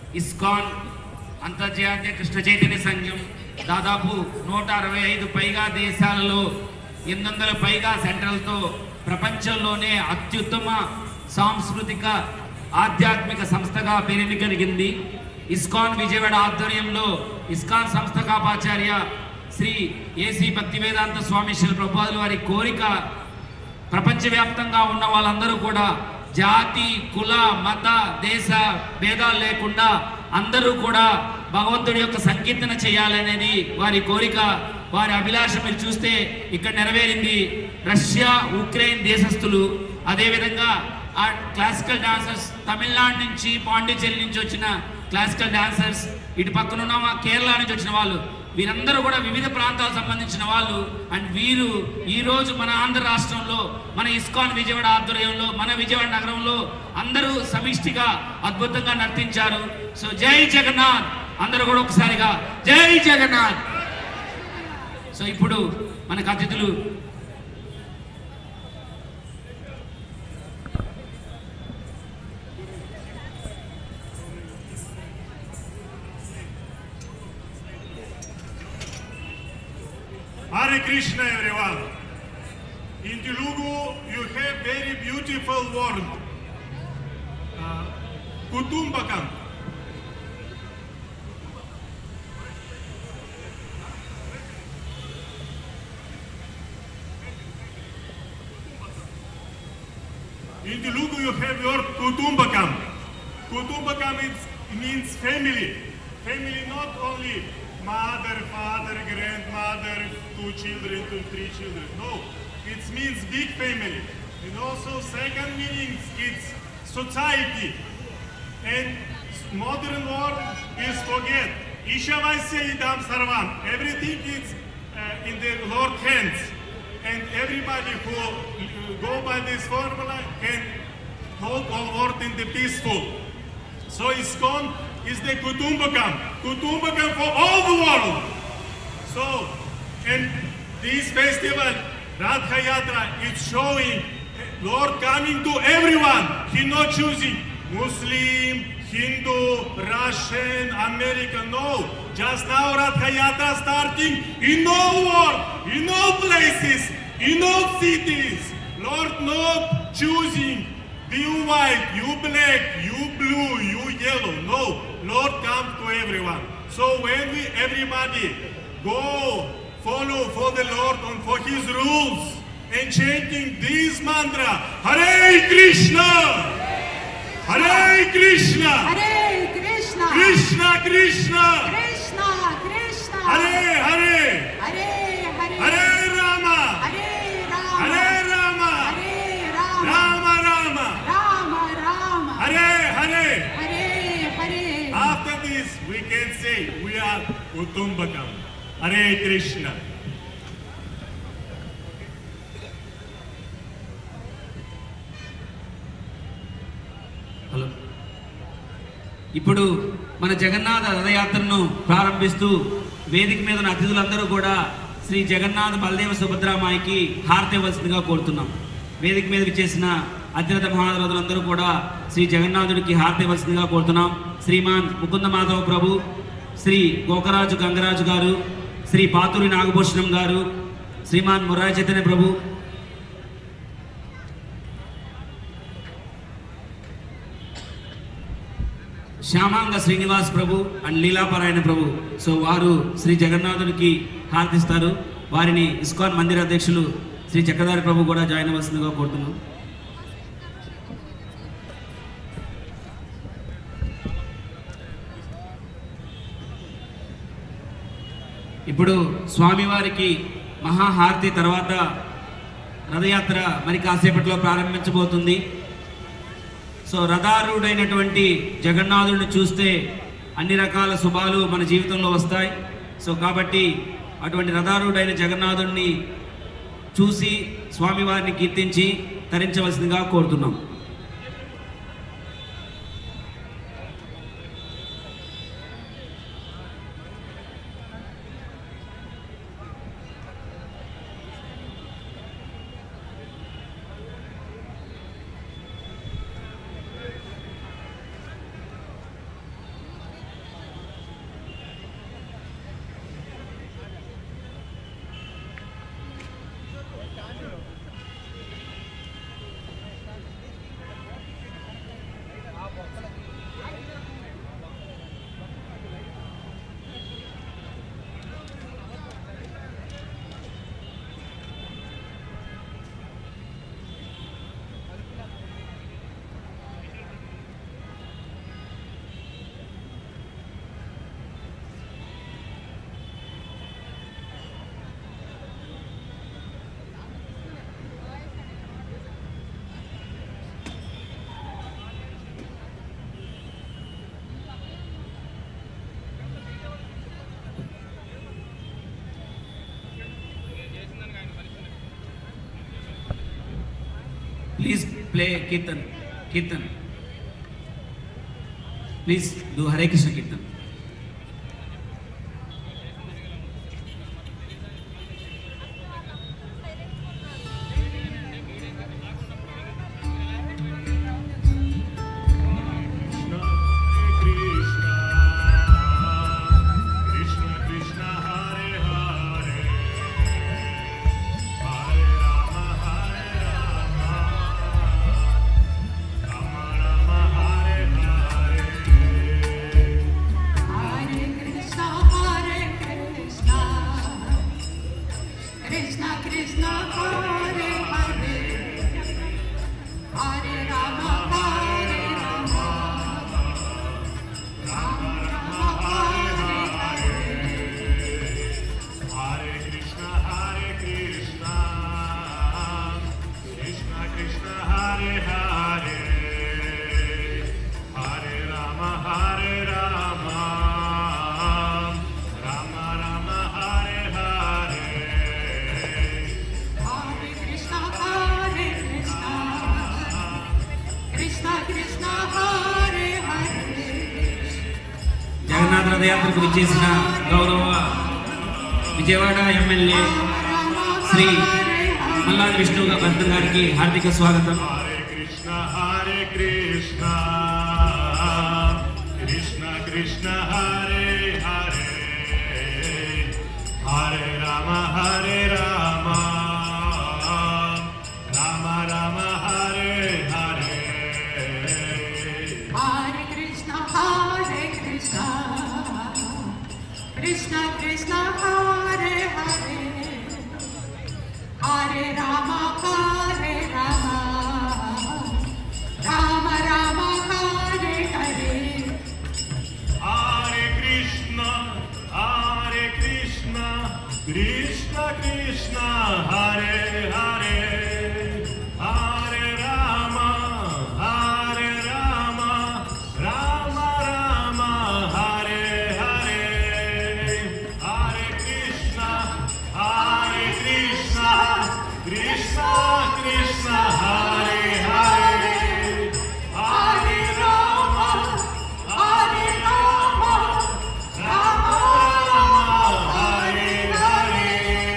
ISKCON అంతర్జాతీయ కృష్ణ చైతన్య సంఘం దాదాపు నూట అరవై ఐదు పైగా దేశాలలో ఎనిమిది వందల పైగా సెంటర్లతో ప్రపంచంలోనే అత్యుత్తమ సాంస్కృతిక ఆధ్యాత్మిక సంస్థగా పేరెన్నికలిగింది ఇస్కాన్ విజయవాడ ఆధ్వర్యంలో ఇస్కాన్ సంస్థాపాచార్య శ్రీ ఏసీ భక్తి వేదాంత స్వామి శిల ప్రభుపాదుల వారి కోరిక ప్రపంచవ్యాప్తంగా ఉన్న వాళ్ళందరూ కూడా జాతి కుల మత దేశ భేదాలు లేకుండా అందరూ కూడా భగవంతుడి యొక్క సంకీర్తన చేయాలనేది వారి కోరిక వారి అభిలాష మీరు చూస్తే ఇక్కడ నెరవేరింది రష్యా ఉక్రెయిన్ దేశస్థులు అదేవిధంగా ఆ క్లాసికల్ డాన్సర్స్ తమిళనాడు నుంచి పాండిచేరి నుంచి వచ్చిన క్లాసికల్ డాన్సర్స్ ఇటు పక్కన ఉన్న మా కేరళ నుంచి వచ్చిన వాళ్ళు వీరందరూ కూడా వివిధ ప్రాంతాలకు సంబంధించిన వాళ్ళు అండ్ వీరు ఈ రోజు మన ఆంధ్ర రాష్ట్రంలో మన ఇస్కాన్ విజయవాడ ఆధ్వర్యంలో మన విజయవాడ నగరంలో అందరూ సమిష్టిగా అద్భుతంగా నర్తించారు సో జై జగన్నాథ్ అందరూ కూడా ఒకసారిగా జై జగన్నాథ్ సో ఇప్పుడు మనకు అతిథులు Hare Krishna, everyone. In Telugu, you have very beautiful word, uh, Kutumbakam. In Telugu, you have your Kutumbakam. Kutumbakam is, means family. Family not only mother, father, grandmother, two children, two, three children. No, it means big family. And also second meaning it's society. And modern world is forget. Ishavasya idam sarvam. Everything is uh, in the Lord hands. And everybody who uh, go by this formula can hold all world in the peaceful. So ISKCON is the Kutumbakam. Kutumbakam for all the world. So, and this festival, Radha Yatra, is showing Lord coming to everyone. He not choosing Muslim, Hindu, Russian, American. No. Just now Radha Yatra starting in all world, in all places, in all cities. Lord not choosing you white, you black, you blue, you yellow. No, Lord comes to everyone. So when we everybody go follow for the Lord and for His rules and chanting this mantra, Hare Krishna, Hare Krishna, Hare Krishna. Krishna Krishna, Krishna. Krishna. Hare Hare, Hare Hare. Hare Rama, Hare Rama. Hare Rama, Hare Rama. Rama Rama, Rama Rama. Hare Hare. Hare Hare. After this, we can say we are Kutumbakam. Hare Krishna. Hello ఇప్పుడు మన జగన్నాథ రథయాత్రను ప్రారంభిస్తూ వేదిక మీద ఉన్న అతిథులందరూ కూడా శ్రీ జగన్నాథ బలదేవ సుభద్రామాయికి హారతి ఇవ్వాల్సిందిగా కోరుతున్నాం వేదిక మీదకి చేసిన అతిరథ మహారథులందరూ కూడా శ్రీ జగన్నాథుడికి హారతి ఇవ్వాల్సిందిగా కోరుతున్నాం శ్రీమాన్ ముకుంద మాధవ ప్రభు శ్రీ గోకరాజు గంగరాజు గారు శ్రీ పాతూరి నాగభూషణం గారు శ్రీమాన్ మురారి చైతన్య ప్రభు శ్యామాంగ శ్రీనివాస్ ప్రభు అండ్ లీలాపారాయణ ప్రభు సో వారు శ్రీ జగన్నాథుడికి హారతిస్తారు వారిని ఇస్కాన్ మందిర అధ్యక్షులు శ్రీ చక్రధారి ప్రభు కూడా జాయిన్ అవ్వాల్సిందిగా కోరుతున్నాం ఇప్పుడు స్వామివారికి మహాహారతి తర్వాత రథయాత్ర మరి కాసేపట్లో ప్రారంభించబోతుంది సో రథారూఢైనటువంటి జగన్నాథుడిని చూస్తే అన్ని రకాల శుభాలు మన జీవితంలో వస్తాయి సో కాబట్టి అటువంటి రథారూఢైన జగన్నాథుడిని చూసి స్వామివారిని కీర్తించి తరించవలసిందిగా కోరుతున్నాం please play kirtan kirtan please do Hare Krishna kirtan Krishna, Krishna Krishna, Hare Hare, Hare Rama, Hare Rama, Rama Rama, Hare Hare. Hare Krishna, Hare Krishna, Krishna Krishna, Hare Hare, Hare Rama, Hare Rama, Rama Rama, Hare Hare. Hare Krishna, Hare Krishna, Krishna Krishna, Hare Hare, Hare Rama, Hare Rama, Rama Rama, Hare Hare. Hare Krishna, Hare Krishna, Krishna Krishna, Hare Hare. Jagannatha రథయాత్రకు విచ్చేసిన గౌరవ Vijayawada MLA Shri Malladi Vishnu Vardhan గారికి హార్దిక స్వాగతం Hare Krishna, Hare Krishna, Krishna Krishna, Hare Hare, Hare Rama, Hare Rama, Rama Rama, Hare Hare. Hare Krishna, Hare Krishna, Krishna Krishna, Hare Hare, Hare Rama, Hare Rama, Rama Rama, Hare Hare. Hare Krishna, Hare Krishna, Krishna Krishna, Hare Hare, Hare Rama, Hare Rama, Rama Rama, Hare Hare, Hare Krishna, Hare Krishna, Krishna Krishna, Hare Hare, Hare Rama. Hare Rama, Rama Hare Hare,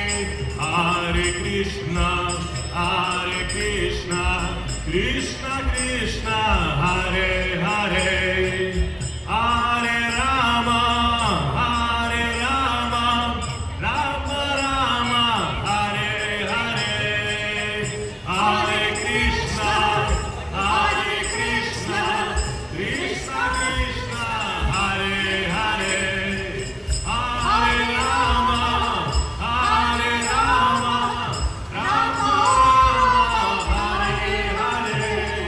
Hare Krishna, Hare Krishna, Krishna Krishna, Hare Hare, Hare Rama, Hare Rama, Rama Rama, Hare Hare, Hare Krishna, Hare Krishna, Krishna Krishna, Hare Hare, Hare Rama, Hare Rama, Rama Rama, Hare Hare,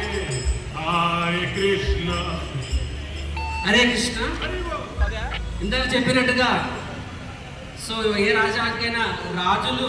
Hare Krishna. Hare Krishna ఇందాక చెప్పినట్టుగా so ఏ రాజాకైనా రాజులు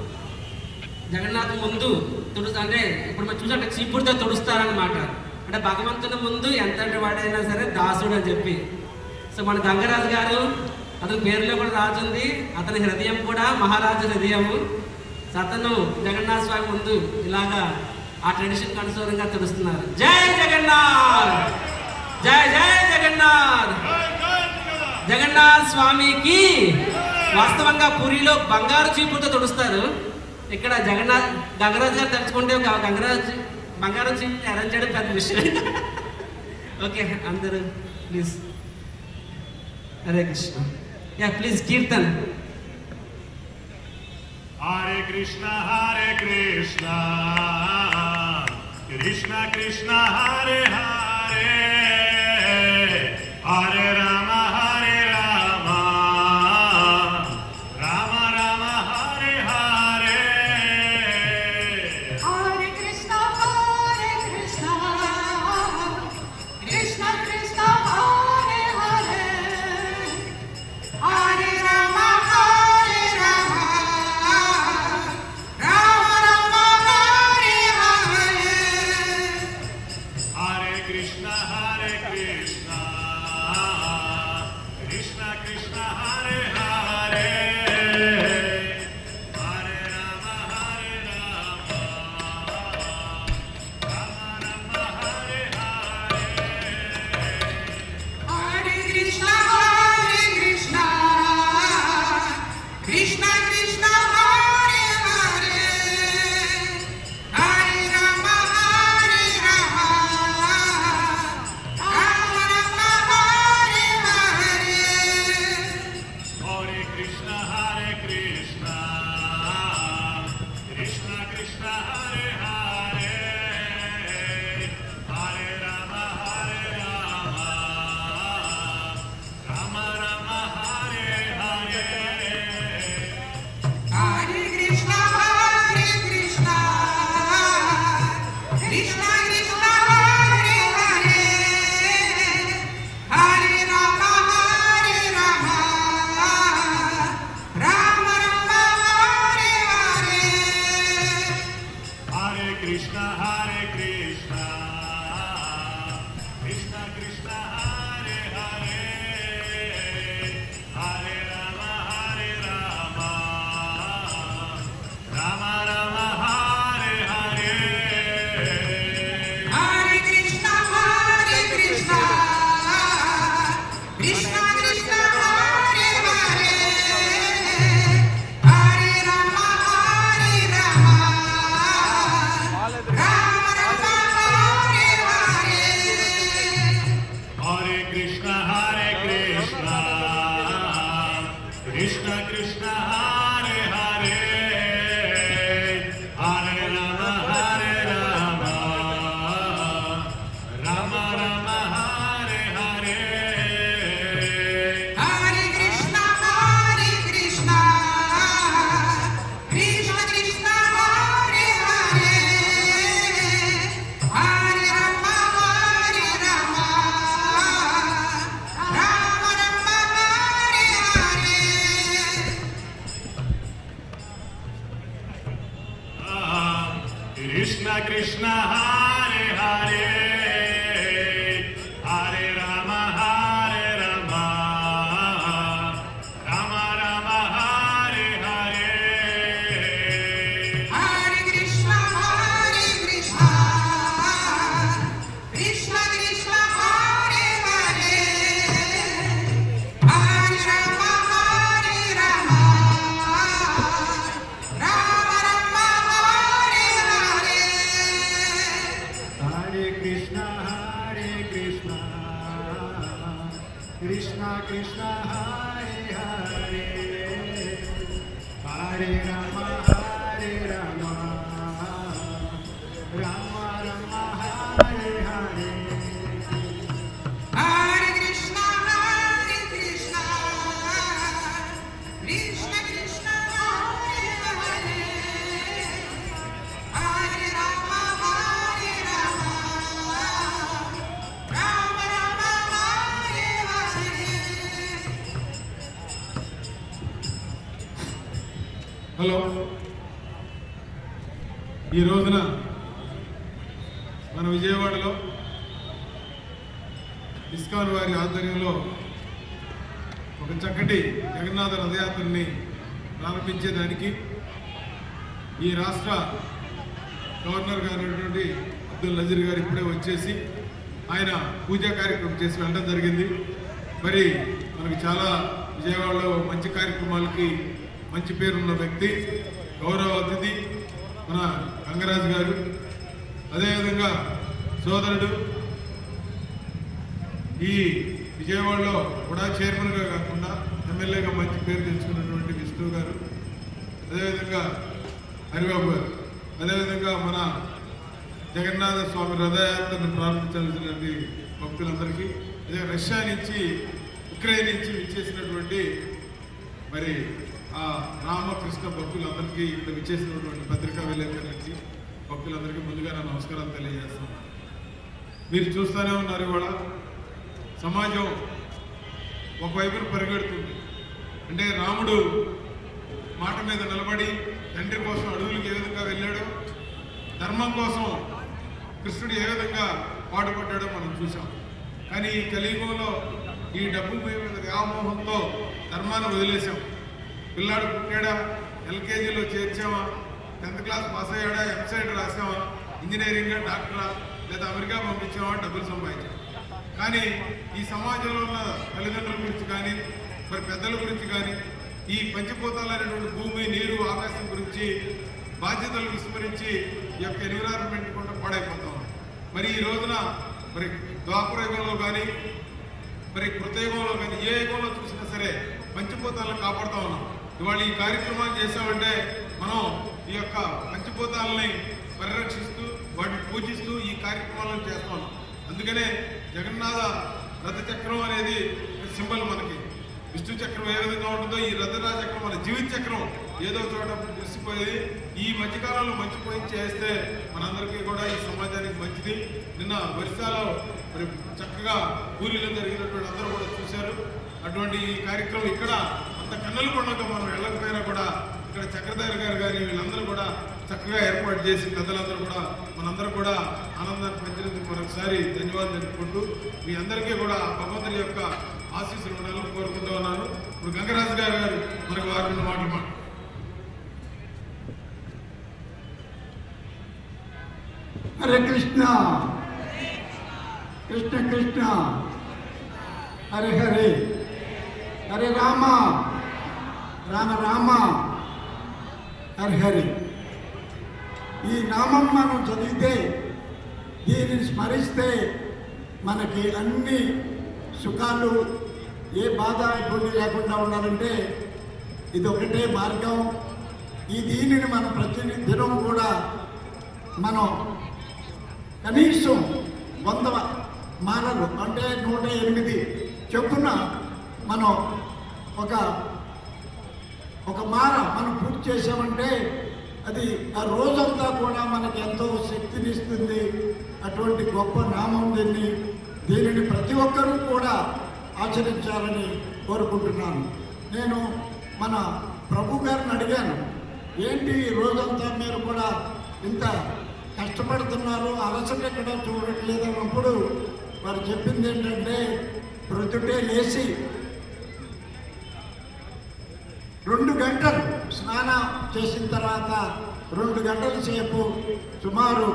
జగన్నాథ్ ముందు తుడుస్తా అంటే ఇప్పుడు మనం చూసాక చీపుడుతో తుడుస్తారనమాట అంటే భగవంతుని ముందు ఎంతటి వాడైనా సరే దాసుడు అని చెప్పి సో మన గంగరాజు గారు అతని పేరులో కూడా రాజు ఉంది అతని హృదయం కూడా మహారాజు హృదయము సో అతను జగన్నాథ స్వామి ముందు ఇలాగా ఆ ట్రెడిషన్ అనుసారంగా తుడుస్తున్నారు జై జగన్నాథ్ జై జై జగన్నాథ్ జగన్నాథ్ స్వామికి వాస్తవంగా పూరిలో బంగారు చీపుతో తుడుస్తారు ఇక్కడ జగన్నాథ్ గంగరాజు గారు తలుచుకుంటే ఒక గంగరాజు బంగారు చీపు అరేంజ్ చేయడం పెద్ద విషయం ఓకే అందరూ please Hare Krishna yeah please kirtan Hare Krishna, Hare Krishna, Krishna Krishna, Hare Hare, Hare Rama, Hare Rama, Rama Rama, Hare Hare. Hare Krishna, Hare Krishna, Krishna Krishna, Hare Hare, Hare Rama, Hare Rama, Rama Rama, Hare Hare. Hare Krishna, Hare Krishna, Krishna Krishna, Hare Hare, Hare Rama, Hare Rama, Krishna Hare Krishna Krishna Krishna Hare Hare Hare Rama Hare Rama Rama Rama Hare Hare Hare Krishna, Hare Krishna, Krishna Krishna, Hare Hare, Hare Rama, Hare Rama, Rama Rama, Hare Hare. Hare Krishna, Hare Krishna, Krishna Krishna, Hare Hare, Hare Rama, Hare Rama, Rama Rama, Hare Hare. Hare Krishna, Hare Krishna, Krishna Krishna, Hare Hare, Hare Rama, Hare Rama, Rama Rama, Hare Hare. Hare Krishna, Hare Krishna, Krishna Krishna, Hare Hare, Hare Rama, Hare Rama, Rama Rama, Hare Hare. Hare Krishna, Hare Krishna, Krishna Krishna, Hare Hare, Hare Rama, Hare Rama, Rama Rama, Hare Hare. Hare Krishna, Hare Krishna, Krishna Krishna, Hare Hare, Hare Rama, Hare Rama, Rama Rama, Hare Hare. Krishna Krishna Hare Hare Hare Rama Hare Rama Rama Rama Hare Hare Hare Krishna, Hare Krishna, Krishna Krishna, Hare Hare, Hare Rama, Hare Rama, Rama Rama, Hare Hare. Hare Krishna, Hare Krishna, Krishna Krishna, Hare Hare, Hare Rama, Hare Rama, Rama Rama, Hare Hare. Hare Krishna, Hare Krishna, Krishna Krishna, Hare Hare, Hare Rama, Hare Rama, Rama Rama, Hare Hare. Hello ఈ రోజున మన విజయవాడలో ISKCON వారి ఆధ్వర్యంలో ఒక చక్కటి జగన్నాథ రథయాత్రని ప్రారంభించేదానికి ఈ రాష్ట్ర గవర్నర్ గారు అయినటువంటి అబ్దుల్ నజీర్ గారు ఇప్పుడే వచ్చేసి ఆయన పూజా కార్యక్రమం చేసి వెళ్ళడం జరిగింది మరి మనకి చాలా విజయవాడలో మంచి కార్యక్రమాలకి మంచి పేరున్న వ్యక్తి గౌరవ అతిథి మన గంగరాజు గారు అదేవిధంగా సోదరుడు ఈ విజయవాడలో కూడా చైర్మన్గా కాకుండా ఎమ్మెల్యేగా మంచి పేరు తెచ్చుకున్నటువంటి విష్ణు గారు అదేవిధంగా హరిబాబు గారు అదేవిధంగా మన జగన్నాథ స్వామి రథయాత్రను ప్రారంభించాల్సినటువంటి భక్తులందరికీ అదే రష్యా నుంచి ఉక్రెయిన్ నుంచి విచ్చేసినటువంటి మరి ఆ రామకృష్ణ భక్తులందరికీ ఇక్కడ విచ్చేసినటువంటి పత్రికా విలేకరులకి భక్తులందరికీ ముందుగా నా నమస్కారాలు తెలియజేస్తున్నాను మీరు చూస్తూనే ఉన్నారు ఇవాళ సమాజం ఒకవైపున పరిగెడుతుంది అంటే రాముడు మాట మీద నిలబడి తండ్రి కోసం అడవులకు ఏ విధంగా వెళ్ళాడో ధర్మం కోసం కృష్ణుడు ఏ విధంగా పాటుపడ్డాడో మనం చూసాం కానీ ఈ కలియుగంలో ఈ డబ్బు మీద వ్యామోహంతో ధర్మాన్ని వదిలేసాం పిల్లాడు పుట్టాడా ఎల్కేజీలో చేర్చామా టెన్త్ క్లాస్ పాస్ అయ్యాడా వెబ్సైట్ రాసామా ఇంజనీరింగ్ డాక్టరా లేదా అమెరికా పంపించామా డబ్బులు సంపాదించాం కానీ ఈ సమాజంలో ఉన్న తల్లిదండ్రులు పెద్దల గురించి కానీ ఈ పంచభూతాలైనటువంటి భూమి నీరు ఆకాశం గురించి బాధ్యతలు విస్మరించి ఈ యొక్క ఎన్విరాన్మెంట్ కూడా పాడైపోతాం మరి ఈ రోజున మరి ద్వాపర యుగంలో కానీ మరి కృతయుగంలో కానీ ఏ యుగంలో చూసినా సరే పంచభూతాలను కాపాడుతా ఉన్నాం ఇవాళ ఈ కార్యక్రమాన్ని చేసామంటే మనం ఈ యొక్క పంచభూతాలని పరిరక్షిస్తూ వాటిని పూజిస్తూ ఈ కార్యక్రమాలను చేస్తా ఉన్నాం అందుకనే జగన్నాథ రథ చక్రం అనేది సింబల్ మనకి విష్ణు చక్రం ఏ విధంగా ఉంటుందో ఈ రథరాజ చక్రం మన జీవిత చక్రం ఏదో చోట తెలిసిపోయి ఈ మధ్యకాలంలో మంచి పోయి చేస్తే మనందరికీ కూడా ఈ సమాజానికి మంచిది నిన్న వర్షాలో మరి చక్కగా కూలీలో జరిగినటువంటి అందరూ కూడా చూశారు అటువంటి ఈ కార్యక్రమం ఇక్కడ అంత కన్నులు పండుగ మనం వెళ్ళకపోయినా కూడా ఇక్కడ చక్రధారి గారు కానీ వీళ్ళందరూ కూడా చక్కగా ఏర్పాటు చేసి పెద్దలందరూ కూడా మనందరూ కూడా ఆనందాన్ని పెంచినందుకు మరొకసారి ధన్యవాదాలు తెలుపుకుంటూ మీ అందరికీ కూడా భగవంతుని యొక్క ఆశీస్సులు ఉండాలని కోరుకుంటూ ఉన్నాను ఇప్పుడు గంగరాజు గారు గారు మనకు వారి రెండు మాటలు మాట హరే కృష్ణ కృష్ణ కృష్ణ హరే హరే హరే రామ రామ రామ హరి హరి ఈ నామం మనం చదివితే దీనిని స్మరిస్తే మనకి అన్ని సుఖాలు ఏ బాధ ఇబ్బంది లేకుండా ఉండాలంటే ఇది ఒకటే మార్గం ఈ దీనిని మనం ప్రతి దినం కూడా మనం కనీసం వంద మాలలు అంటే నూట ఎనిమిది చొప్పున మనం ఒక ఒక మాల మనం పూర్తి చేసామంటే అది ఆ రోజంతా కూడా మనకి ఎంతో శక్తినిస్తుంది అటువంటి గొప్ప నామం దీన్ని దీనిని ప్రతి ఒక్కరూ కూడా ఆచరించాలని కోరుకుంటున్నాను నేను మన ప్రభు గారిని అడిగాను ఏంటి ఈ రోజంతా మీరు కూడా ఇంత కష్టపడుతున్నారు అలసట ఎక్కడ చూడట్లేదు అన్నప్పుడు వారు చెప్పింది ఏంటంటే ప్రొద్దుటే లేచి రెండు గంటలు స్నానం చేసిన తర్వాత రెండు గంటల సేపు సుమారు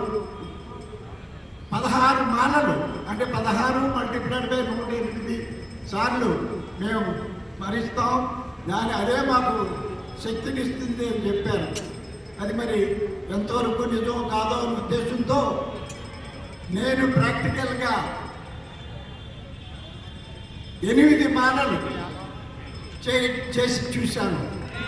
పదహారు మాలలు అంటే పదహారు మల్టిప్లైడ్ బై నూట ఎనిమిది సార్లు మేము మరిస్తాం దాని అదే మాకు శక్తినిస్తుంది అని చెప్పారు అది మరి ఎంతవరకు నిజం కాదో అనే ఉద్దేశంతో నేను ప్రాక్టికల్గా ఎనిమిది మాలలు చే చేసి చూశాను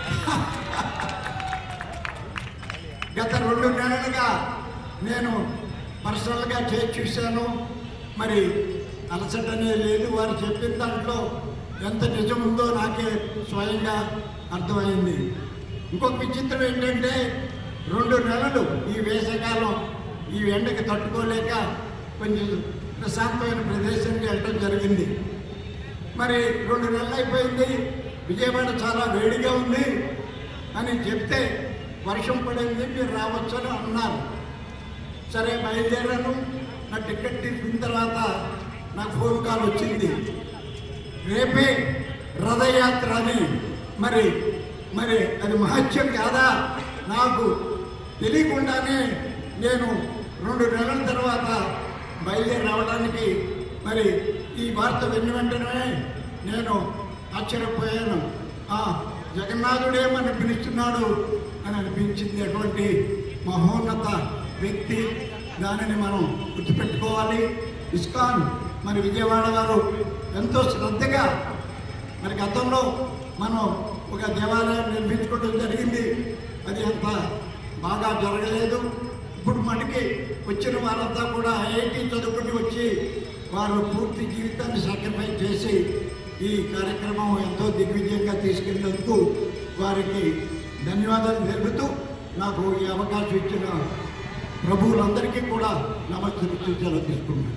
గత రెండు నెలలుగా నేను పర్సనల్గా చేసి చూశాను మరి అలసటనే లేదు వారు చెప్పిన దాంట్లో ఎంత నిజం ఉందో నాకే స్వయంగా అర్థమైంది ఇంకొక విచిత్రం ఏంటంటే రెండు నెలలు ఈ వేసవికాలం ఈ ఎండకి తట్టుకోలేక కొంచెం ప్రశాంతమైన ప్రదేశానికి వెళ్ళడం జరిగింది మరి రెండు నెలలు అయిపోయింది విజయవాడ చాలా వేడిగా ఉంది అని చెప్తే వర్షం పడింది మీరు రావచ్చు అని అన్నారు సరే బయలుదేరాను నా టికెట్ తీసుకున్న తర్వాత నాకు ఫోన్ కాల్ వచ్చింది రేపే రథయాత్ర అని మరి మరి అది మహత్యం కాదా నాకు తెలియకుండానే నేను రెండు నెలల తర్వాత బయలుదేరి రావడానికి మరి ఈ వార్త విన్న వెంటనే నేను ఆశ్చర్యపోయాను ఆ జగన్నాథుడే మన పిలుస్తున్నాడు అని అనిపించింది అటువంటి మహోన్నత వ్యక్తి దానిని మనం గుర్తుపెట్టుకోవాలి ఇస్కాన్ మరి విజయవాడ వారు ఎంతో శ్రద్ధగా మరి గతంలో మనం ఒక దేవాలయం నిర్మించుకోవడం జరిగింది అది అంత బాగా జరగలేదు ఇప్పుడు మనకి వచ్చిన వారంతా కూడా ఐఐటి చదువుకుని వచ్చి వారు పూర్తి జీవితాన్ని సాక్రిఫైస్ చేసి ఈ కార్యక్రమం ఎంతో దిగ్విజయంగా తీసుకెళ్ళినందుకు వారికి ధన్యవాదాలు తెలుపుతూ నాకు ఈ అవకాశం ఇచ్చిన ప్రభువులందరికీ కూడా నమస్తే సెలవు తీసుకున్నాను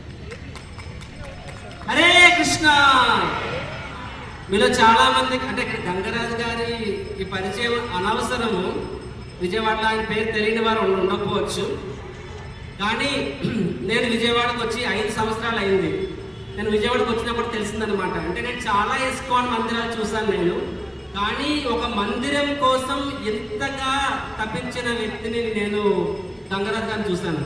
హరే కృష్ణ మీలో చాలా మంది అంటే ఇక్కడ గంగరాజు గారి ఈ పరిచయం అనవసరము విజయవాడలో ఆయన పేరు తెలియని వారు ఉండ- ఉండకపోవచ్చు కానీ నేను విజయవాడకు వచ్చి ఐదు సంవత్సరాలు అయింది నేను విజయవాడకు వచ్చినప్పుడు తెలిసిందనమాట అంటే నేను చాలా ఇస్కాన్ మందిరాలు చూశాను నేను కానీ ఒక మందిరం కోసం ఎంతగా తప్పించిన వ్యక్తిని నేను గంగరాజు గారిని చూశాను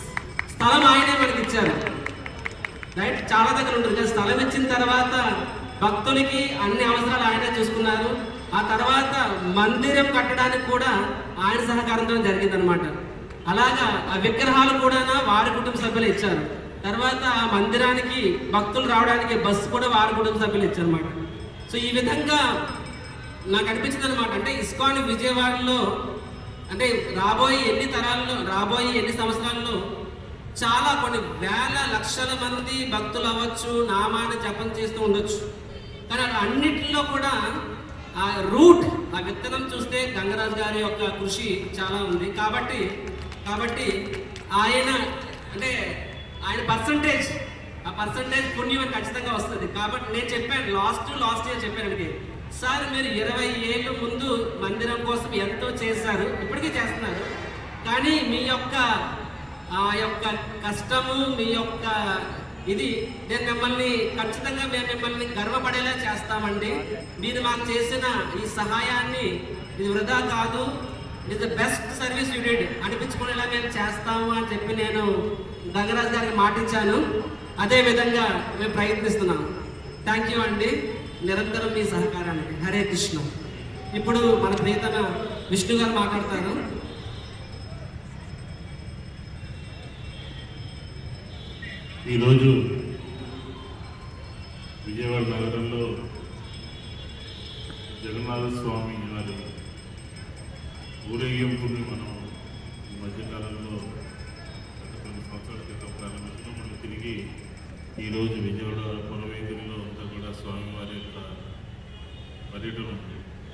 స్థలం ఆయనే మనకి ఇచ్చారు రైట్ చాలా దగ్గర ఉంటుంది కానీ స్థలం ఇచ్చిన తర్వాత భక్తులకి అన్ని అవసరాలు ఆయనే చూసుకున్నారు ఆ తర్వాత మందిరం కట్టడానికి కూడా ఆయన సహకారంతో జరిగిందనమాట అలాగా ఆ విగ్రహాలు కూడా వారి కుటుంబ సభ్యులు ఇచ్చారు తర్వాత ఆ మందిరానికి భక్తులు రావడానికి బస్సు కూడా వారి కుటుంబ సభ్యులు ఇచ్చారన్నమాట సో ఈ విధంగా నాకు అనిపించింది అనమాట అంటే ఇస్కాన్ విజయవాడలో అంటే రాబోయే ఎన్ని తరాల్లో రాబోయే ఎన్ని సంవత్సరాల్లో చాలా కొన్ని వేల లక్షల మంది భక్తులు అవ్వచ్చు నామాన్ని జపం చేస్తూ ఉండొచ్చు కానీ అలా అన్నిటిలో కూడా ఆ రూట్ ఆ విత్తనం చూస్తే గంగరాజు గారి యొక్క కృషి చాలా ఉంది కాబట్టి కాబట్టి ఆయన అంటే ఆయన పర్సంటేజ్ ఆ పర్సంటేజ్ పుణ్యం ఖచ్చితంగా వస్తుంది కాబట్టి నేను చెప్పాను లాస్ట్ లాస్ట్ ఇయర్ చెప్పాను ఆయనకి సార్ మీరు ఇరవై ఏళ్ళ ముందు మందిరం కోసం ఎంతో చేశారు ఇప్పటికీ చేస్తున్నారు కానీ మీ యొక్క ఆ యొక్క కష్టము మీ యొక్క ఇది నేను మిమ్మల్ని ఖచ్చితంగా మేము మిమ్మల్ని గర్వపడేలా చేస్తామండి మీరు మాకు చేసిన ఈ సహాయాన్ని ఇది వృధా కాదు ఇది the best service you did అనిపించుకునేలా మేము చేస్తాము అని చెప్పి నేను గంగరాజ్ గారికి మాటించాను అదే విధంగా మేము ప్రయత్నిస్తున్నాం థ్యాంక్ యూ అండి నిరంతరం మీ సహకారానికి హరే కృష్ణ ఇప్పుడు మన ప్రియతమ విష్ణు గారు మాట్లాడతారు ఈరోజు విజయవాడ నగరంలో జగన్నాథ స్వామి వారి ఊరేగింపుని మనం ఈ మధ్యకాలంలో గత కొన్ని సంవత్సరాల క్రితం ప్రారంభించడం మనం తిరిగి ఈరోజు విజయవాడ పురవేదికలో అంతా కూడా స్వామివారి యొక్క పర్యటన ఉంది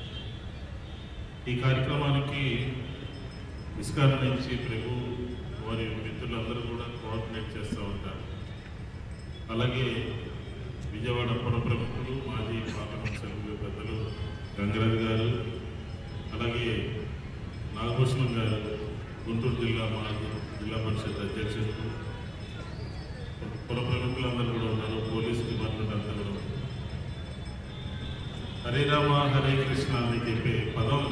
ఈ కార్యక్రమానికి ఇస్కాన్ నుంచి ప్రభు వారి మిత్రులందరూ కూడా కోఆర్డినేట్ చేస్తూ ఉంటారు అలాగే విజయవాడ పుర ప్రముఖులు మాజీ పార్లమెంట్ సభ్యులు పెద్దలు గంగరాజు గారు అలాగే నాగభూషణం గారు గుంటూరు జిల్లా మాజీ జిల్లా పరిషత్ అధ్యక్షులు పుర ప్రముఖులందరూ కూడా ఉన్నారు పోలీస్ డిపార్ట్మెంట్ అంతా కూడా ఉన్నారు హరే రామ హరే కృష్ణ అని చెప్పే పదం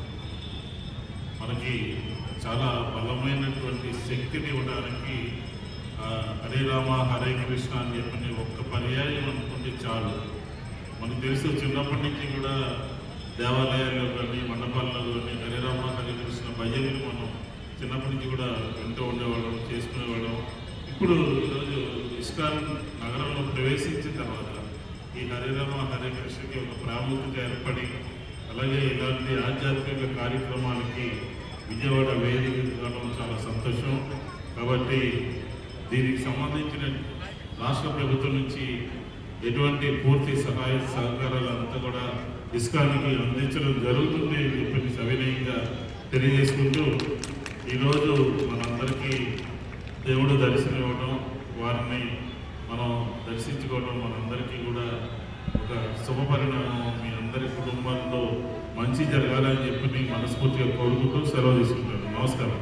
మనకి చాలా బలమైనటువంటి శక్తిని ఇవ్వడానికి ఆ, హరే రామ హరే కృష్ణ అని చెప్పని ఒక్క పర్యాయం అనుకుంటే చాలు మనకు తెలుసు చిన్నప్పటి నుంచి కూడా దేవాలయాల్లో కానీ మండపాల్లో కానీ హరే రామ హరే కృష్ణ భజనలు మనం చిన్నప్పటి నుంచి కూడా వింటూ ఉండేవాళ్ళం చేసుకునేవాళ్ళం ఇప్పుడు ఈరోజు ఇస్కాన్ నగరంలో ప్రవేశించిన తర్వాత ఈ హరే రామ హరే కృష్ణకి ఒక ప్రాముఖ్యత ఏర్పడి అలాగే ఇలాంటి ఆధ్యాత్మిక కార్యక్రమానికి విజయవాడ వేదిక కావడం చాలా సంతోషం కాబట్టి దీనికి సంబంధించిన రాష్ట్ర ప్రభుత్వం నుంచి ఎటువంటి పూర్తి సహాయ సహకారాలు అంతా కూడా ఇస్కాన్కి అందించడం జరుగుతుంది అని చెప్పి సవినయంగా తెలియజేసుకుంటూ ఈరోజు మనందరికీ దేవుడు దర్శనం ఇవ్వడం వారిని మనం దర్శించుకోవడం మనందరికీ కూడా ఒక శుభపరిణామం మీ అందరి కుటుంబాల్లో మంచి జరగాలని చెప్పి నేను మనస్ఫూర్తిగా కోరుకుంటూ సెలవు తీసుకుంటాను నమస్కారం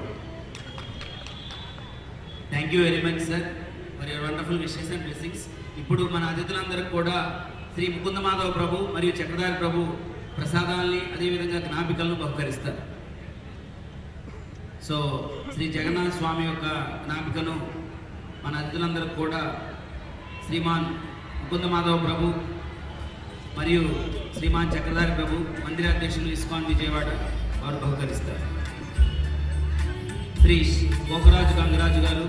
thank you very much sir for your wonderful wishes and blessings ఇప్పుడు మన అతిథులందరికీ కూడా శ్రీ ముకుంద మాధవ ప్రభు మరియు చక్రధారి ప్రభు ప్రసాదాల్ని అదేవిధంగా జ్ఞాపికలను బహుకరిస్తారు సో శ్రీ జగన్నాథ స్వామి యొక్క జ్ఞాపికను మన అతిథులందరికీ కూడా శ్రీమాన్ ముకుంద మాధవ ప్రభు మరియు శ్రీమాన్ చక్రధారి ప్రభు మందిరాధ్యక్షులు ఇస్కాన్ విజయవాడ వారు బహుకరిస్తారు శ్రీ గోకురాజు గంగరాజు గారు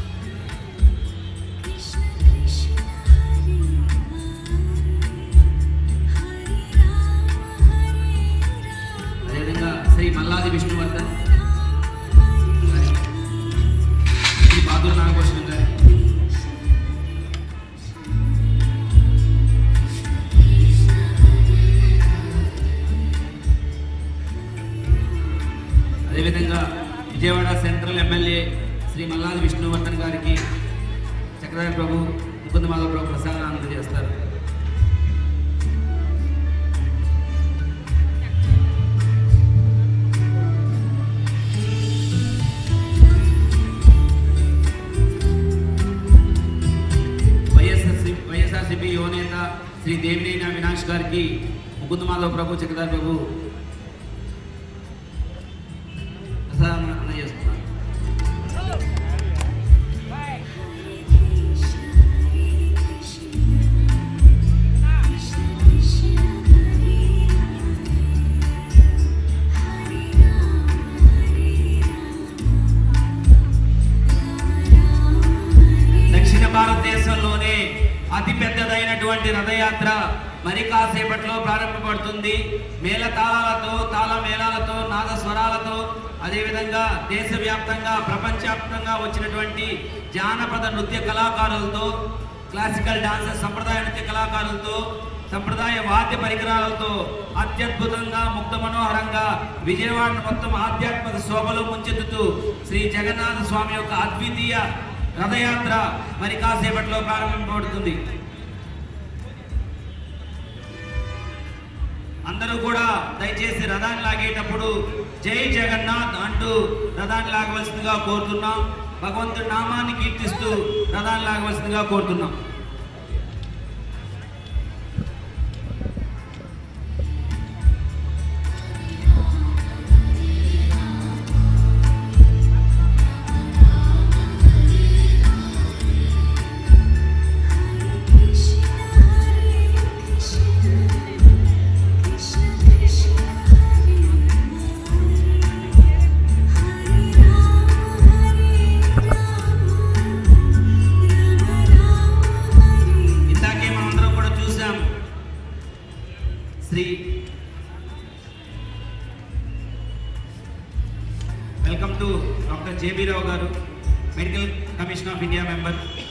అదేవిధంగా శ్రీ మల్లాది విష్ణువర్ధన్ శ్రీ బాదూర్ నాగభూషణం గారు అదేవిధంగా విజయవాడ సెంట్రల్ ఎమ్మెల్యే శ్రీ మల్లాది విష్ణువర్ధన్ గారికి చక్రధారి ప్రభు ముకుంద మాధవ ప్రభు ప్రసాదాన్ని అందజేస్తారు వైఎస్ఆర్సీ వైఎస్ఆర్సీపీ యువనేత శ్రీ దేవినేని అవినాష్ గారికి ముకుంద మాధవ ప్రభు చక్రధారి ప్రభు ప్రసాదం అందజేస్తున్నారు మరి కాసేపట్లో ప్రారంభపడుతుంది మేళ తాళాలతో తాళ మేళాలతో నాద స్వరాలతో అదేవిధంగా దేశవ్యాప్తంగా ప్రపంచవ్యాప్తంగా వచ్చినటువంటి జానపద నృత్య కళాకారులతో క్లాసికల్ డాన్సర్ సంప్రదాయ నృత్య కళాకారులతో సంప్రదాయ వాద్య పరికరాలతో అత్యద్భుతంగా ముక్త మనోహరంగా విజయవాడ మొత్తం ఆధ్యాత్మిక శోభలో ముంచెత్తుతూ శ్రీ జగన్నాథ స్వామి యొక్క అద్వితీయ రథయాత్ర మరి కాసేపట్లో ప్రారంభింపబడుతుంది అందరూ కూడా దయచేసి రథాన్ని లాగేటప్పుడు జై జగన్నాథ్ అంటూ రథాన్ని లాగవలసిందిగా కోరుతున్నాం భగవంతుడి నామాన్ని కీర్తిస్తూ రథాన్ని లాగవలసిందిగా కోరుతున్నాం ఇందాకే మనందరం కూడా చూసాం Shri welcome to doctor JB Rao garu medical commission of India member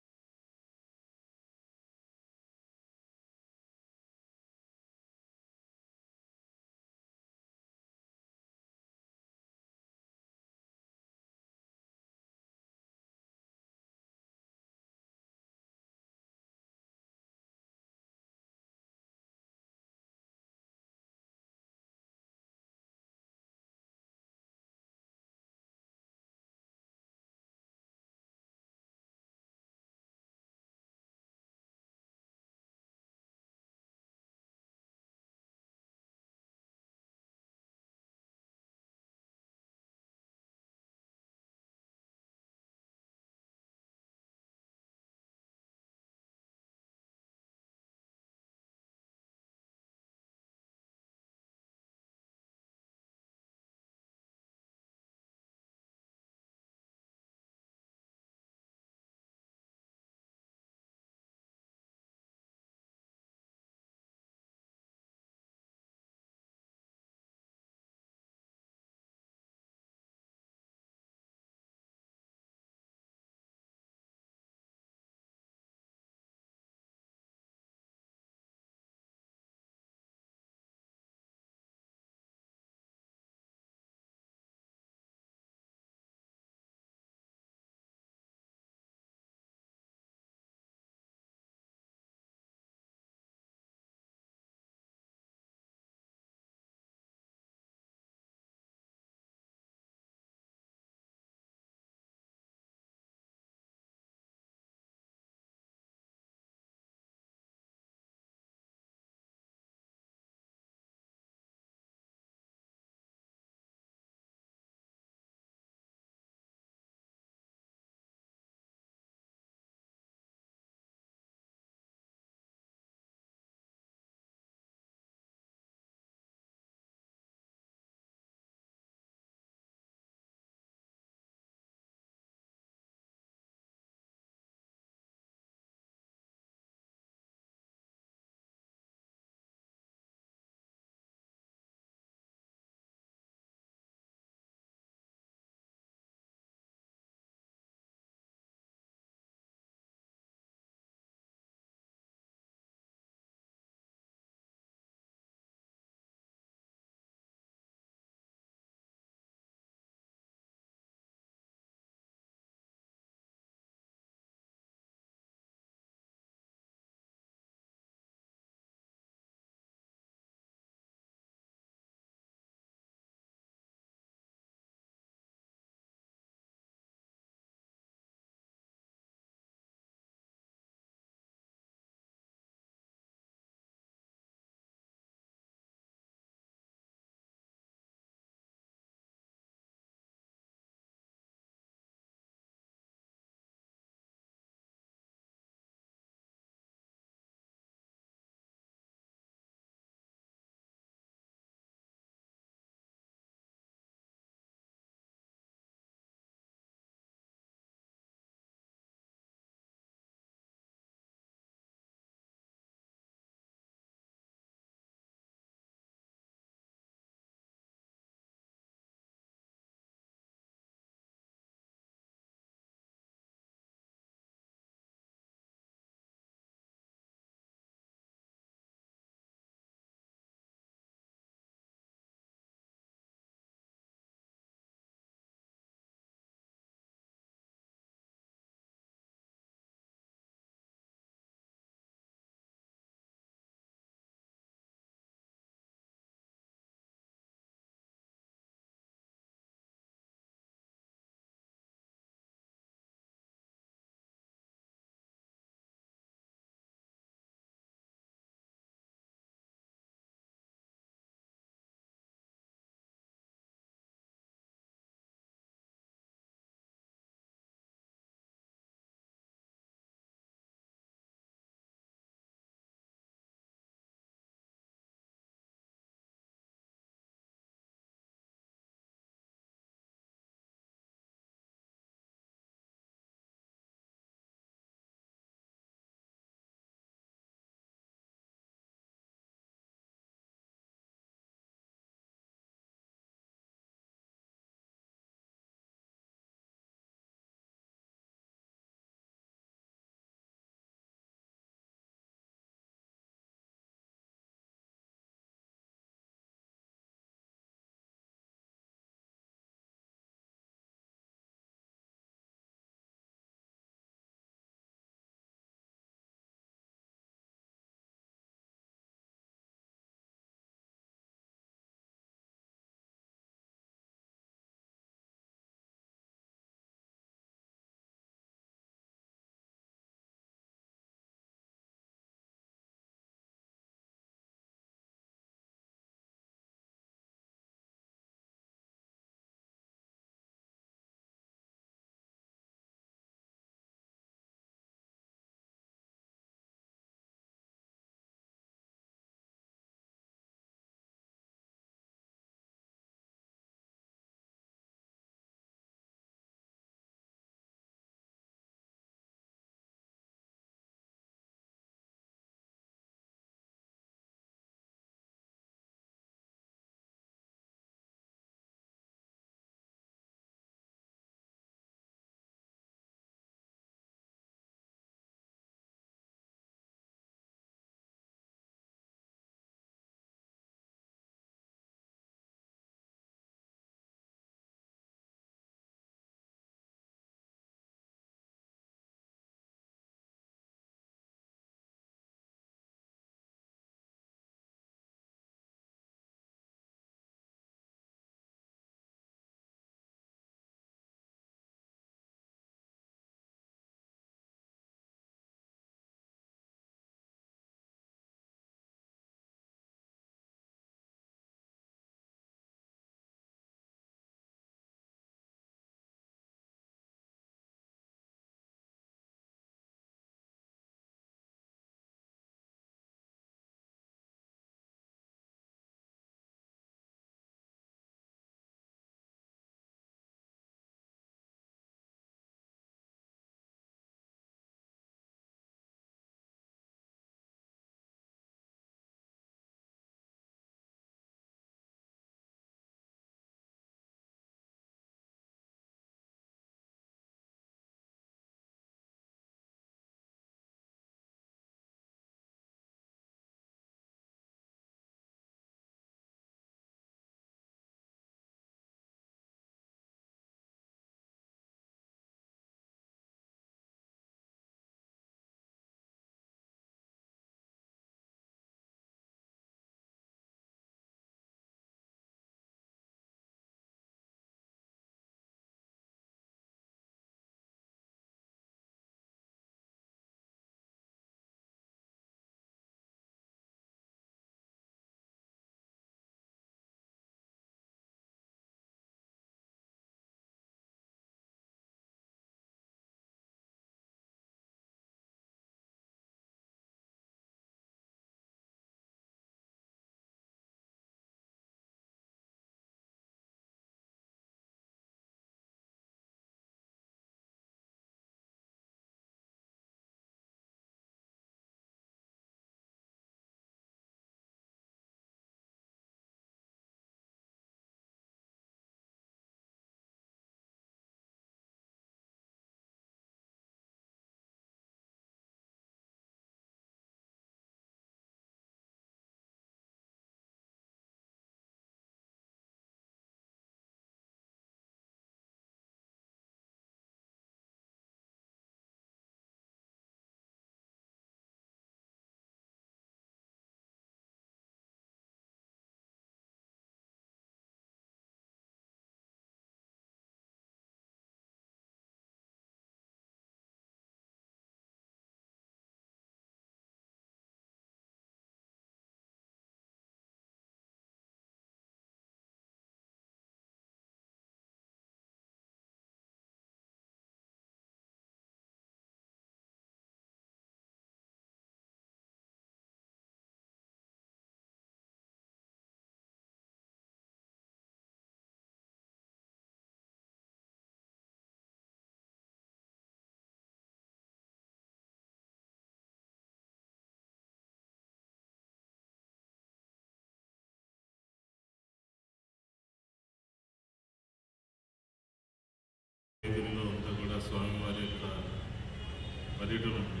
పర్యటన ఉంది.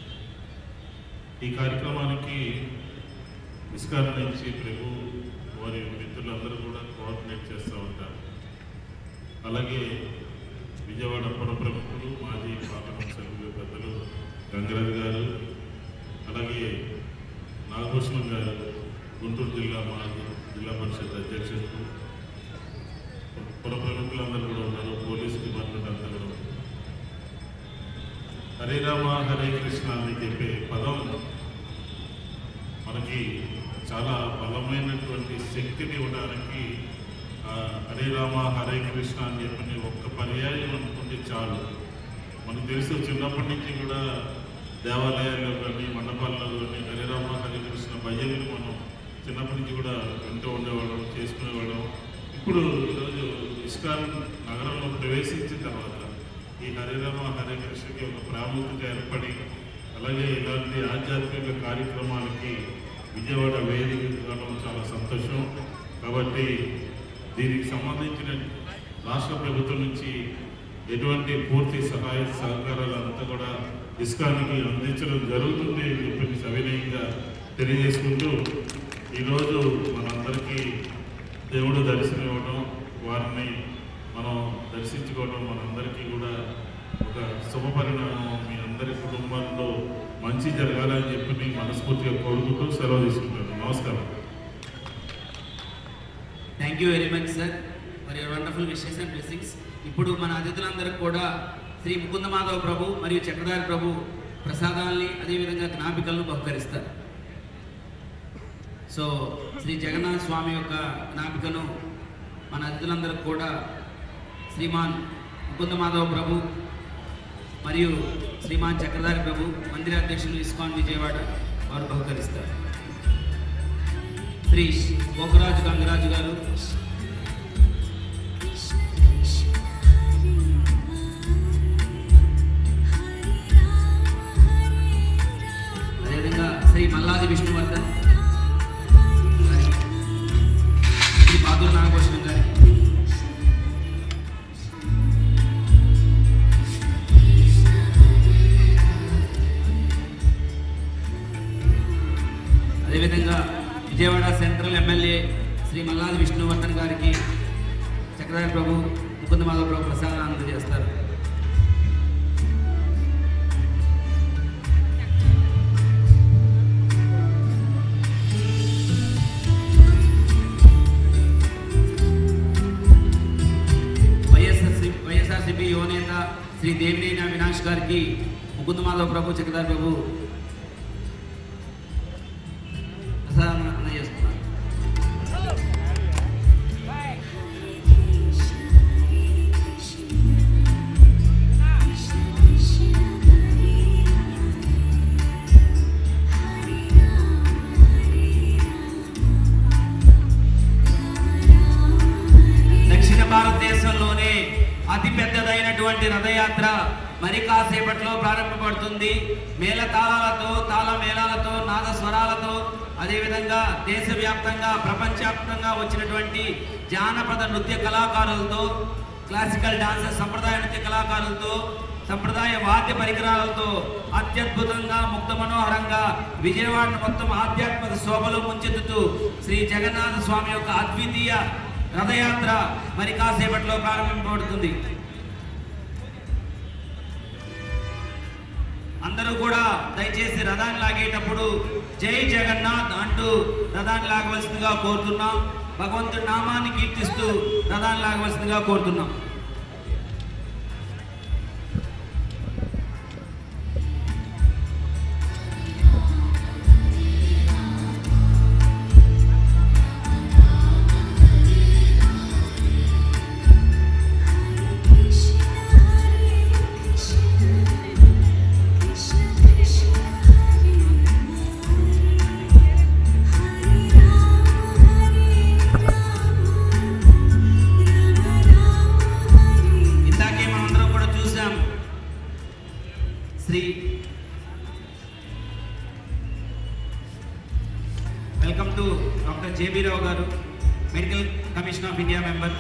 ఈ కార్యక్రమానికి ఇస్కాన్ నుంచి ప్రభు వారి మిత్రులందరూ కూడా కోఆర్డినేట్ చేస్తూ ఉంటారు అలాగే విజయవాడ పుర ప్రముఖులు మాజీ పార్లమెంట్ సభ్యులు పెద్దలు గంగరాజు గారు అలాగే నాగభూషణం గారు గుంటూరు జిల్లా మాజీ జిల్లా పరిషత్ అధ్యక్షులు పుర ప్రముఖులందరూ కూడా ఉన్నారు పోలీస్ డిపార్ట్మెంట్ అంతా కూడా ఉన్నారు. హరే రామ హరే కృష్ణ అని చెప్పే పదం మనకి చాలా బలమైనటువంటి శక్తిని ఇవ్వడానికి ఆ, హరే రామ హరే కృష్ణ అని చెప్పని ఒక్క పర్యాయం అనుకుంటే చాలు మనకు తెలుసు చిన్నప్పటి నుంచి కూడా దేవాలయాల్లో కానీ మండపాల్లో కానీ హరే రామ హరే కృష్ణ భజనలు మనం చిన్నప్పటి నుంచి కూడా వింటూ ఉండేవాళ్ళం చేసుకునేవాళ్ళం ఇప్పుడు ఈరోజు ఇస్కాన్ నగరంలో ప్రవేశించిన తర్వాత ఈ హరిరామ హరే కృష్ణకి ఒక ప్రాముఖ్యత ఏర్పడి అలాగే ఇలాంటి ఆధ్యాత్మిక కార్యక్రమాలకి విజయవాడ వేదిక కావడం చాలా సంతోషం కాబట్టి దీనికి సంబంధించిన రాష్ట్ర ప్రభుత్వం నుంచి ఎటువంటి పూర్తి సహాయ సహకారాలు అంతా కూడా ఇస్కాన్కి అందించడం జరుగుతుంది అని చెప్పి సవినయంగా తెలియజేసుకుంటూ ఈరోజు మనందరికీ దేవుడు దర్శనం ఇవ్వడం వారిని మనం దర్శించుకోవడం మనందరికీ కూడా ఒక శుభ పరిణామం మీ అందరి కుటుంబాల్లో మంచి జరగాలని చెప్పి మనస్ఫూర్తిగా కోరుకుంటూ సెలవు తీసుకుంటాను నమస్కారం thank you very much sir for your wonderful wishes and blessings ఇప్పుడు మన అతిథులందరికీ కూడా శ్రీ ముకుంద మాధవ ప్రభు మరియు చక్రధారి ప్రభు ప్రసాదాల్ని అదేవిధంగా జ్ఞాపికలను బహుకరిస్తారు సో శ్రీ జగన్నాథ స్వామి యొక్క జ్ఞాపికను మన అతిథులందరికీ కూడా శ్రీమాన్ ముకుంద మాధవ ప్రభు మరియు శ్రీమాన్ చక్రధారి ప్రభు మందిరాధ్యక్షులు ఇస్కాన్ విజయవాడ వారు బహుకరిస్తారు శ్రీ గోపరాజు గంగరాజు గారు అదేవిధంగా శ్రీ మల్లాది విష్ణువర్ధన్ గారికి, శ్రీ పాదూరు నాగభూషణం గారికి అదేవిధంగా విజయవాడ సెంట్రల్ ఎమ్మెల్యే శ్రీ మల్లాది విష్ణువర్ధన్ గారికి చక్రధారి ప్రభు ముకుంద మాధవ ప్రభు ప్రసాదాన్ని అందజేస్తారు వైఎస్ఆర్సీ వైఎస్ఆర్సీపీ యువనేత శ్రీ దేవినేని అవినాష్ గారికి ముకుంద మాధవ ప్రభు చక్రధారి ప్రభు ప్రసాదాన్ని అందజేస్తున్నారు దక్షిణ భారతదేశంలోనే అతి పెద్దదైనటువంటి రథయాత్ర మరి కాసేపట్లో ప్రారంభపడుతుంది మేళ తాళాలతో తాళ మేళాలతో నాద స్వరాలతో అదేవిధంగా దేశవ్యాప్తంగా ప్రపంచవ్యాప్తంగా వచ్చినటువంటి జానపద నృత్య కళాకారులతో క్లాసికల్ డాన్సర్ సంప్రదాయ నృత్య కళాకారులతో సంప్రదాయ వాద్య పరికరాలతో అత్యద్భుతంగా ముక్త మనోహరంగా విజయవాడను మొత్తం ఆధ్యాత్మిక శోభలో ముంచెత్తుతూ శ్రీ జగన్నాథ స్వామి యొక్క అద్వితీయ రథయాత్ర మరి కాసేపట్లో ప్రారంభింపబడుతుంది అందరూ కూడా దయచేసి రథాన్ని లాగేటప్పుడు జై జగన్నాథ్ అంటూ రథాన్ని లాగవలసిందిగా కోరుతున్నాం భగవంతుడి నామాన్ని కీర్తిస్తూ రథాన్ని లాగవలసిందిగా కోరుతున్నాం ఇందాకే మనందరం కూడా చూసాం Shri welcome to doctor JB Rao garu medical commission of India member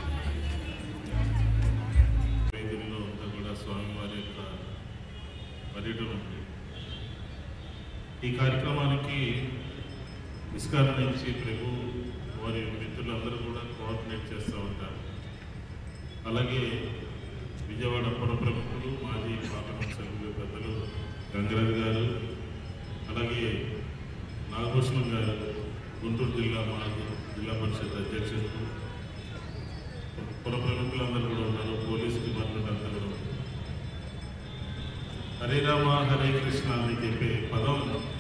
వేదికలో అంతా కూడా స్వామివారి యొక్క ఈ కార్యక్రమానికి ఇస్కాన్ నుంచి ప్రభు వారి మిత్రులందరూ కూడా కోఆర్డినేట్ చేస్తూ ఉంటారు అలాగే విజయవాడ పుర ప్రముఖులు మాజీ పార్లమెంట్ సభ్యులు పెద్దలు గంగరాజు గారు అలాగే నాగభూషణం గారు గుంటూరు జిల్లా మాజీ జిల్లా పరిషత్ అధ్యక్షులు పుర ప్రముఖులందరూ కూడా ఉన్నారు పోలీస్ డిపార్ట్మెంట్ అందరూ కూడా ఉన్నారు. హరే రామ హరే కృష్ణ అని చెప్పే పదం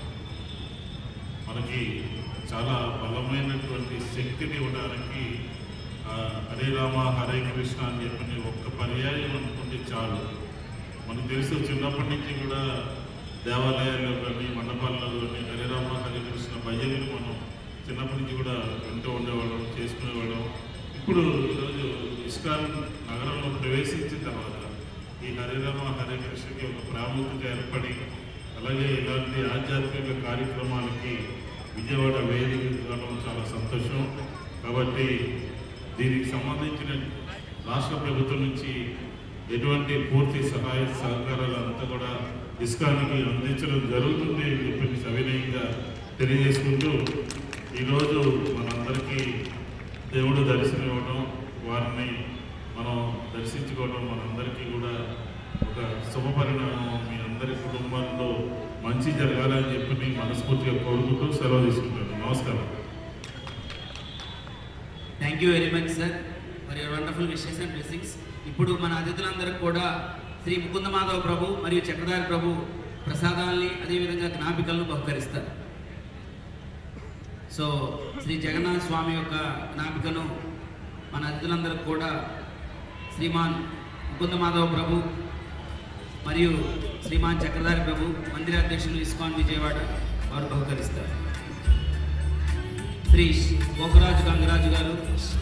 మనకి చాలా బలమైనటువంటి శక్తిని ఇవ్వడానికి ఆ, హరే రామ హరే కృష్ణ అని చెప్పిన ఒక్క పర్యాయం అనుకుంటే చాలు మనకు తెలుసు చిన్నప్పటి నుంచి కూడా దేవాలయాల్లో కానీ మండపాల్లో కానీ హరే రామ హరే కృష్ణ భజనలు మనం చిన్నప్పటి నుంచి కూడా వింటూ ఉండేవాళ్ళం చేసుకునేవాళ్ళం ఇప్పుడు ఈరోజు ఇస్కాన్ నగరంలో ప్రవేశించిన తర్వాత ఈ హరే రామ హరే కృష్ణకి ఒక ప్రాముఖ్యత ఏర్పడి అలాగే ఇలాంటి ఆధ్యాత్మిక కార్యక్రమాలకి విజయవాడ వేదిక కావడం చాలా సంతోషం కాబట్టి దీనికి సంబంధించిన రాష్ట్ర ప్రభుత్వం నుంచి ఎటువంటి పూర్తి సహాయ సహకారాలు అంతా కూడా ఇస్కానికి అందించడం జరుగుతుంది అని చెప్పి సవినయంగా తెలియజేసుకుంటూ ఈరోజు మనందరికీ దేవుడు దర్శనం ఇవ్వడం వారిని మనం దర్శించుకోవడం మనందరికీ కూడా ఒక శుభ పరిణామం మీ అందరి కుటుంబాల్లో మంచి జరగాలని చెప్పి నేను మనస్ఫూర్తిగా కోరుకుంటూ సెలవు తీసుకుంటాను నమస్కారం thank you very much sir for your wonderful wishes and blessings ఇప్పుడు మన అతిథులందరికీ కూడా శ్రీ ముకుంద మాధవ ప్రభు మరియు చక్రధారి ప్రభు ప్రసాదాల్ని అదేవిధంగా జ్ఞాపికలను బహుకరిస్తారు సో శ్రీ జగన్నాథ స్వామి యొక్క జ్ఞాపికను మన అతిథులందరికీ కూడా శ్రీమాన్ ముకుంద మాధవ ప్రభు మరియు శ్రీమాన్ చక్రధారి ప్రభు మందిరాధ్యక్షులు ఇస్కాన్ విజయవాడ వారు బహుకరిస్తారు శ్రీ గోకురాజు గంగరాజు గారు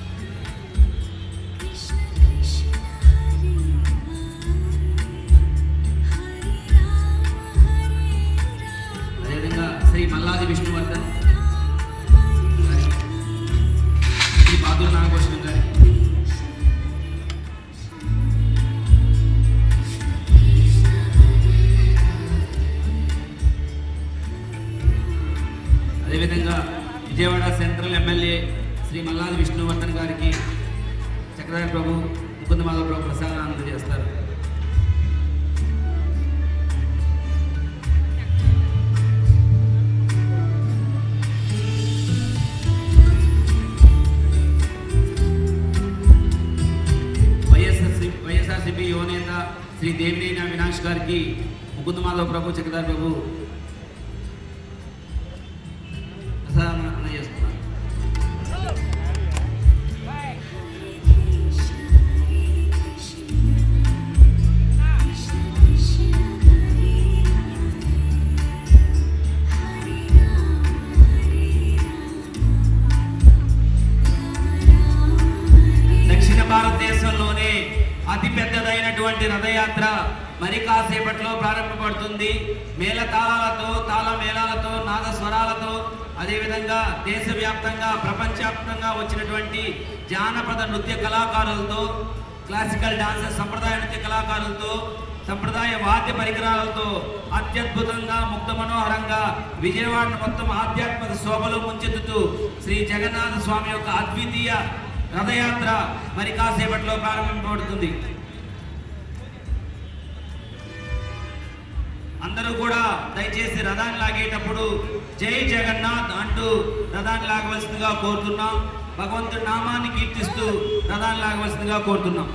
అదేవిధంగా శ్రీ మల్లాది విష్ణువర్ధన్ గారికి, శ్రీ పాదూరు నాగభూషణం గారి అదేవిధంగా విజయవాడ సెంట్రల్ ఎమ్మెల్యే శ్రీ మల్లాది విష్ణువర్ధన్ గారికి చక్రధారి ప్రభు ముకుంద మాధవ ప్రభు ప్రసాదాన్ని అందజేస్తారు వైఎస్ఆర్సీ వైఎస్ఆర్సీపీ యువనేత శ్రీ దేవినేని అవినాష్ గారికి ముకుంద మాధవ ప్రభు చక్రధారి ప్రభు ప్రసాదం అందజేస్తున్నారు దక్షిణ భారతదేశంలోనే అతి పెద్దదైనటువంటి రథయాత్ర మరి కాసేపట్లో ప్రారంభపడుతుంది మేళతాళాలతో తాళ మేళాలతో నాద స్వరాలతో అదేవిధంగా దేశవ్యాప్తంగా ప్రపంచవ్యాప్తంగా వచ్చినటువంటి జానపద నృత్య కళాకారులతో క్లాసికల్ డాన్సర్ సంప్రదాయ నృత్య కళాకారులతో సంప్రదాయ వాద్య పరికరాలతో అత్యద్భుతంగా ముక్త మనోహరంగా విజయవాడ మొత్తం ఆధ్యాత్మిక శోభలో ముంచెత్తుతూ శ్రీ జగన్నాథ స్వామి యొక్క అద్వితీయ రథయాత్ర మరి కాసేపట్లో ప్రారంభింపబడుతుంది అందరూ కూడా దయచేసి రథాన్ని లాగేటప్పుడు జై జగన్నాథ్ అంటూ రథాన్ని లాగవలసిందిగా కోరుతున్నాం భగవంతుడి నామాన్ని కీర్తిస్తూ రథాన్ని లాగవలసిందిగా కోరుతున్నాం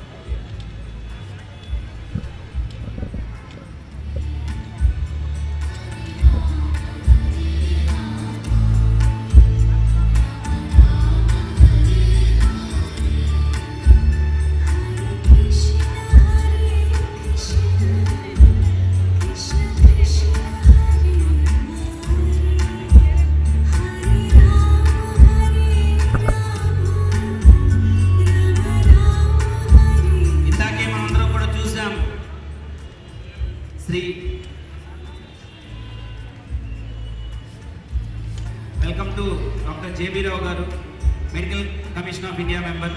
ఇందాకే మనందరం కూడా చూసాం Shri welcome to doctor JB Rao garu medical commission of India member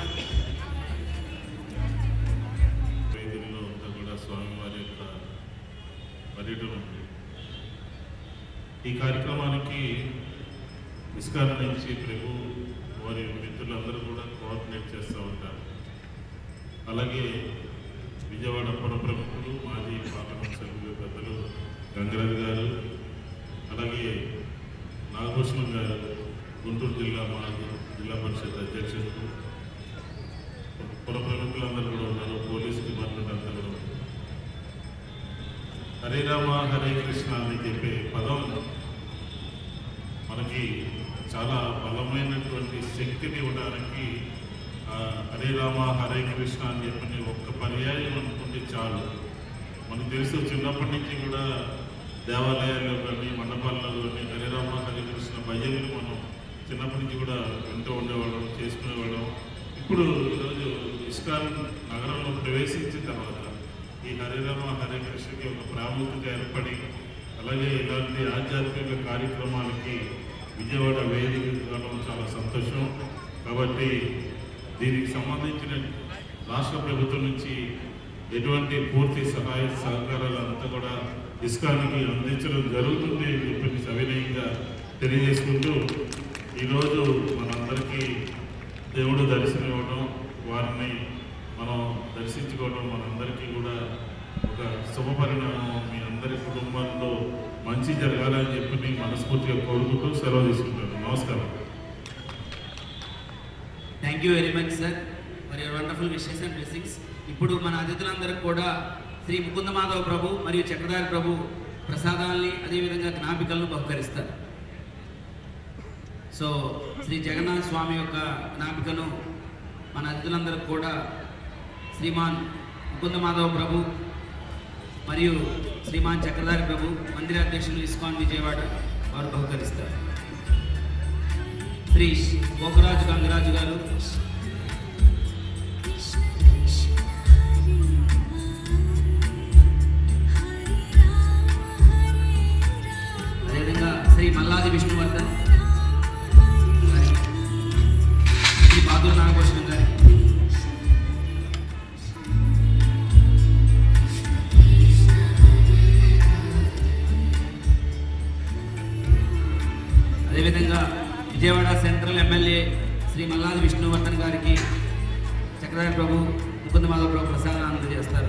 వేదికలో అంతా కూడా స్వామివారి యొక్క పర్యటన ఉంది ఈ కార్యక్రమానికి ఇస్కాన్ నుంచి ప్రభు వారి మిత్రులందరూ కూడా కోఆర్డినేట్ చేస్తూ ఉంటారు అలాగే విజయవాడ పుర ప్రముఖులు మాజీ పార్లమెంట్ సభ్యులు పెద్దలు గంగరాజు గారు అలాగే నాగభూషణం గారు గుంటూరు జిల్లా మాజీ జిల్లా పరిషత్ అధ్యక్షులు పుర ప్రముఖులందరూ కూడా ఉన్నారు పోలీస్ డిపార్ట్మెంట్ అంతా కూడా ఉన్నారు. హరే రామ హరే కృష్ణ అని చెప్పే పదం మనకి చాలా బలమైనటువంటి శక్తిని ఇవ్వడానికి ఆ, హరే రామ హరే కృష్ణ అని చెప్పని ఒక్క పర్యాయం అనుకుంటే చాలు మనకు తెలుసు చిన్నప్పటి నుంచి కూడా దేవాలయాల్లో కానీ మండపాల్లో కానీ హరే రామ హరే కృష్ణ భజనలు మనం చిన్నప్పటి నుంచి కూడా వింటూ ఉండేవాళ్ళం చేసుకునేవాళ్ళం ఇప్పుడు ఈరోజు ఇస్కాన్ నగరంలో ప్రవేశించిన తర్వాత ఈ హరే రామ హరే కృష్ణకి ఒక ప్రాముఖ్యత ఏర్పడి అలాగే ఇలాంటి ఆధ్యాత్మిక కార్యక్రమాలకి విజయవాడ వేదిక కావడం చాలా సంతోషం కాబట్టి దీనికి సంబంధించిన రాష్ట్ర ప్రభుత్వం నుంచి ఎటువంటి పూర్తి సహాయ సహకారాలు అంతా కూడా ఇస్కాన్కి అందించడం జరుగుతుంది అని చెప్పి సవినయంగా తెలియజేసుకుంటూ ఈరోజు మనందరికీ దేవుడు దర్శనం ఇవ్వడం వారిని మనం దర్శించుకోవడం మనందరికీ కూడా ఒక శుభ పరిణామం మీ అందరి కుటుంబాల్లో మంచి జరగాలని చెప్పి నేను మనస్ఫూర్తిగా కోరుకుంటూ సెలవు తీసుకుంటాను నమస్కారం thank you very much sir for your wonderful wishes and blessings ఇప్పుడు మన అతిథులందరికీ కూడా శ్రీ ముకుంద మాధవ ప్రభు మరియు చక్రధారి ప్రభు ప్రసాదాల్ని అదేవిధంగా జ్ఞాపికలను బహుకరిస్తారు సో శ్రీ జగన్నాథ స్వామి యొక్క జ్ఞాపికను మన అతిథులందరికీ కూడా శ్రీమాన్ ముకుంద మాధవ ప్రభు మరియు శ్రీమాన్ చక్రధారి ప్రభు మందిరాధ్యక్షులు ఇస్కాన్ విజయవాడ వారు బహుకరిస్తారు శ్రీ గోపరాజు గంగరాజు గారు అదేవిధంగా శ్రీ మల్లాది విష్ణువర్ధన్ గారికి, శ్రీ బాదూర్ నాగభూషణం గారికి అదేవిధంగా విజయవాడ సెంట్రల్ ఎమ్మెల్యే శ్రీ మల్లాది విష్ణువర్ధన్ గారికి చక్రధారి ప్రభు ముకుంద మాధవ ప్రభు ప్రసాదాన్ని అందజేస్తారు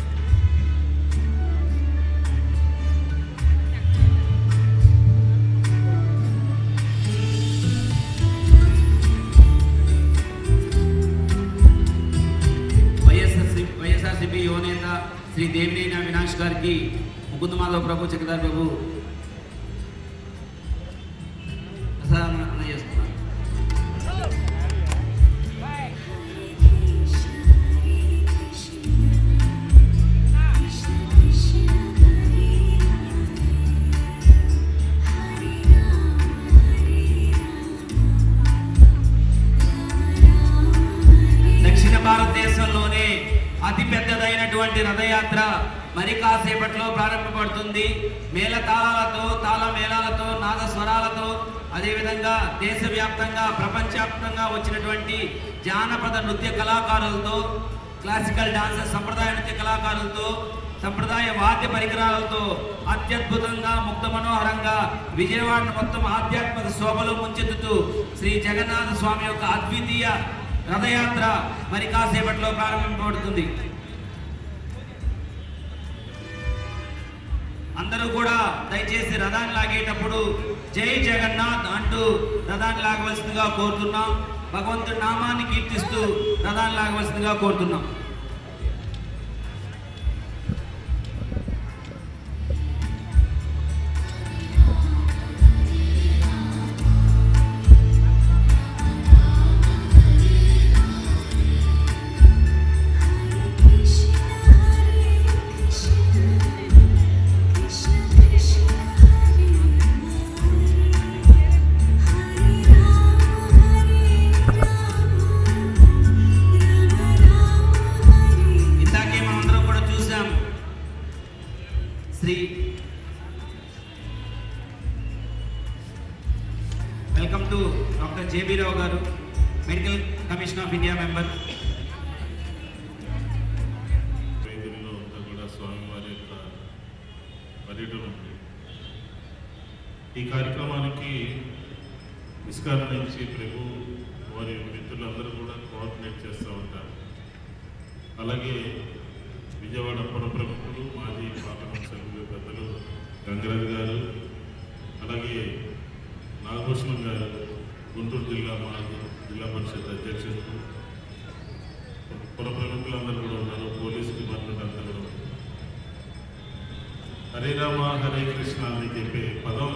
వైఎస్ఆర్సీ వైఎస్ఆర్సీపీ యువనేత శ్రీ దేవినేని అవినాష్ గారికి ముకుంద మాధవ ప్రభు చక్రధారి ప్రభు ప్రసాదం అందజేస్తున్నారు దక్షిణ భారతదేశంలోనే అతి పెద్దదైనటువంటి రథయాత్ర మరి కాసేపట్లో ప్రారంభపడుతుంది మేళతాళాలతో తాళ మేళాలతో నాద స్వరాలతో అదేవిధంగా దేశవ్యాప్తంగా ప్రపంచవ్యాప్తంగా వచ్చినటువంటి జానపద నృత్య కళాకారులతో క్లాసికల్ డాన్సర్ సంప్రదాయ నృత్య కళాకారులతో సంప్రదాయ వాద్య పరికరాలతో అత్యద్భుతంగా ముక్త మనోహరంగా విజయవాడను మొత్తం ఆధ్యాత్మిక శోభలో ముంచెత్తుతూ శ్రీ జగన్నాథ స్వామి యొక్క అద్వితీయ రథయాత్ర మరి కాసేపట్లో ప్రారంభింపబడుతుంది అందరూ కూడా దయచేసి రథాన్ని లాగేటప్పుడు జై జగన్నాథ్ అంటూ రథాన్ని లాగవలసిందిగా కోరుతున్నాం భగవంతుడి నామాన్ని కీర్తిస్తూ రథాన్ని లాగవలసిందిగా కోరుతున్నాం ఇందాకే మనందరం కూడా చూసాం Shri welcome to doctor JB Rao garu medical commission of India member వేదికలో అంతా కూడా స్వామివారి యొక్క పర్యటన ఉంది ఈ కార్యక్రమానికి ఇస్కాన్ నుంచి ప్రభు వారి మిత్రులందరూ కూడా కోఆర్డినేట్ చేస్తూ ఉంటారు అలాగే విజయవాడ పుర ప్రముఖులు మాజీ పార్లమెంట్ సభ్యులు పెద్దలు గంగరాజు గారు అలాగే నాగభూషణం గారు గుంటూరు జిల్లా మాజీ జిల్లా పరిషత్ అధ్యక్షులు పుర ప్రముఖులందరూ కూడా ఉన్నారు పోలీస్ డిపార్ట్మెంట్ అందరూ కూడా ఉన్నారు. హరే రామ హరే కృష్ణ అని చెప్పే పదం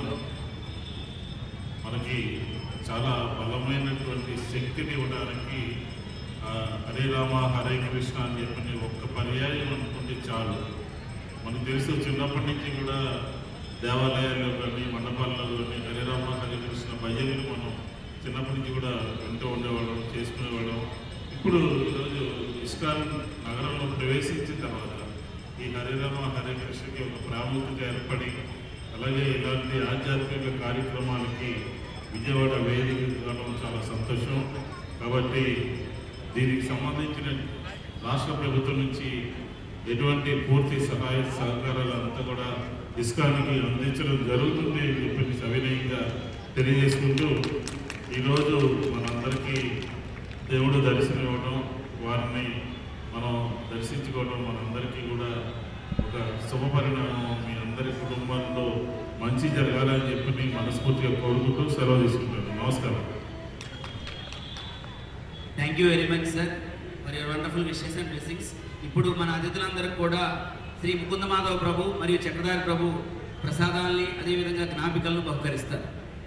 మనకి చాలా బలమైనటువంటి శక్తిని ఇవ్వడానికి ఆ, హరే రామ హరే కృష్ణ అని చెప్పిన ఒక్క పర్యాయం అనుకుంటే చాలు మనకు తెలుసు చిన్నప్పటి నుంచి కూడా దేవాలయాల్లో కానీ మండపాల్లో కానీ హరే రామ హరే కృష్ణ భజనలు మనం చిన్నప్పటి నుంచి కూడా వింటూ ఉండేవాళ్ళం చేసుకునేవాళ్ళం ఇప్పుడు ఈరోజు ఇస్కాన్ నగరంలో ప్రవేశించిన తర్వాత ఈ హరే రామ హరే కృష్ణకి ఒక ప్రాముఖ్యత ఏర్పడి అలాగే ఇలాంటి ఆధ్యాత్మిక కార్యక్రమాలకి విజయవాడ వేదిక కావడం చాలా సంతోషం కాబట్టి దీనికి సంబంధించిన రాష్ట్ర ప్రభుత్వం నుంచి ఎటువంటి పూర్తి సహాయ సహకారాలు అంతా కూడా ఇస్కానికి అందించడం జరుగుతుంది అని చెప్పి సవినయంగా తెలియజేసుకుంటూ ఈరోజు మనందరికీ దేవుడు దర్శనం ఇవ్వడం వారిని మనం దర్శించుకోవడం మనందరికీ కూడా ఒక శుభ పరిణామం మీ అందరి కుటుంబాల్లో మంచి జరగాలని చెప్పి నేను మనస్ఫూర్తిగా కోరుకుంటూ సెలవు తీసుకుంటాను నమస్కారం thank you very much sir for your wonderful wishes and blessings ఇప్పుడు మన అతిథులందరికీ కూడా శ్రీ ముకుంద మాధవ ప్రభు మరియు చక్రధారి ప్రభు ప్రసాదాల్ని అదేవిధంగా జ్ఞాపికలను బహుకరిస్తారు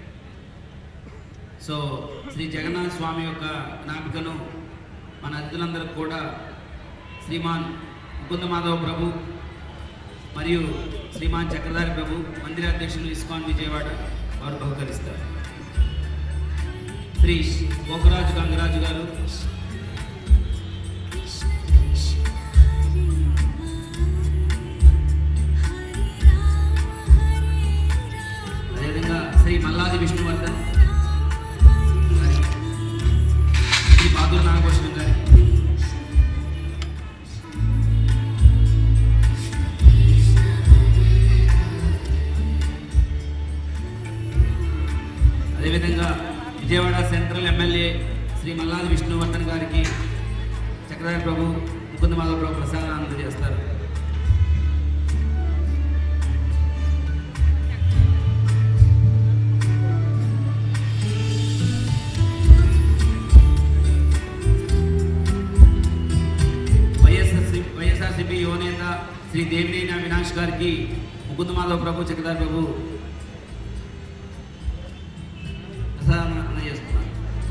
సో శ్రీ జగన్నాథ స్వామి యొక్క జ్ఞాపికను మన అతిథులందరికీ కూడా శ్రీమాన్ ముకుంద మాధవ ప్రభు మరియు శ్రీమాన్ చక్రధారి ప్రభు మందిరాధ్యక్షులు ఇస్కాన్ విజయవాడ వారు బహుకరిస్తారు శ్రీ గోకురాజు గంగరాజు గారు అదేవిధంగా శ్రీ మల్లాది విష్ణువర్ధన్ గారికి, శ్రీ బాదూర్ నాగభూషణం గారికి అదేవిధంగా విజయవాడ సెంట్రల్ ఎమ్మెల్యే శ్రీ మల్లాది విష్ణువర్ధన్ గారికి చక్రధారి ప్రభు ముకుంద మాధవ ప్రభు ప్రసాదాన్ని అందజేస్తారు వైఎస్ఆర్సీ వైఎస్ఆర్సీపీ యువనేత శ్రీ దేవినేని అవినాష్ గారికి ముకుంద మాధవ ప్రభు చక్రధారి ప్రభు ప్రసాదం అందజేస్తున్నారు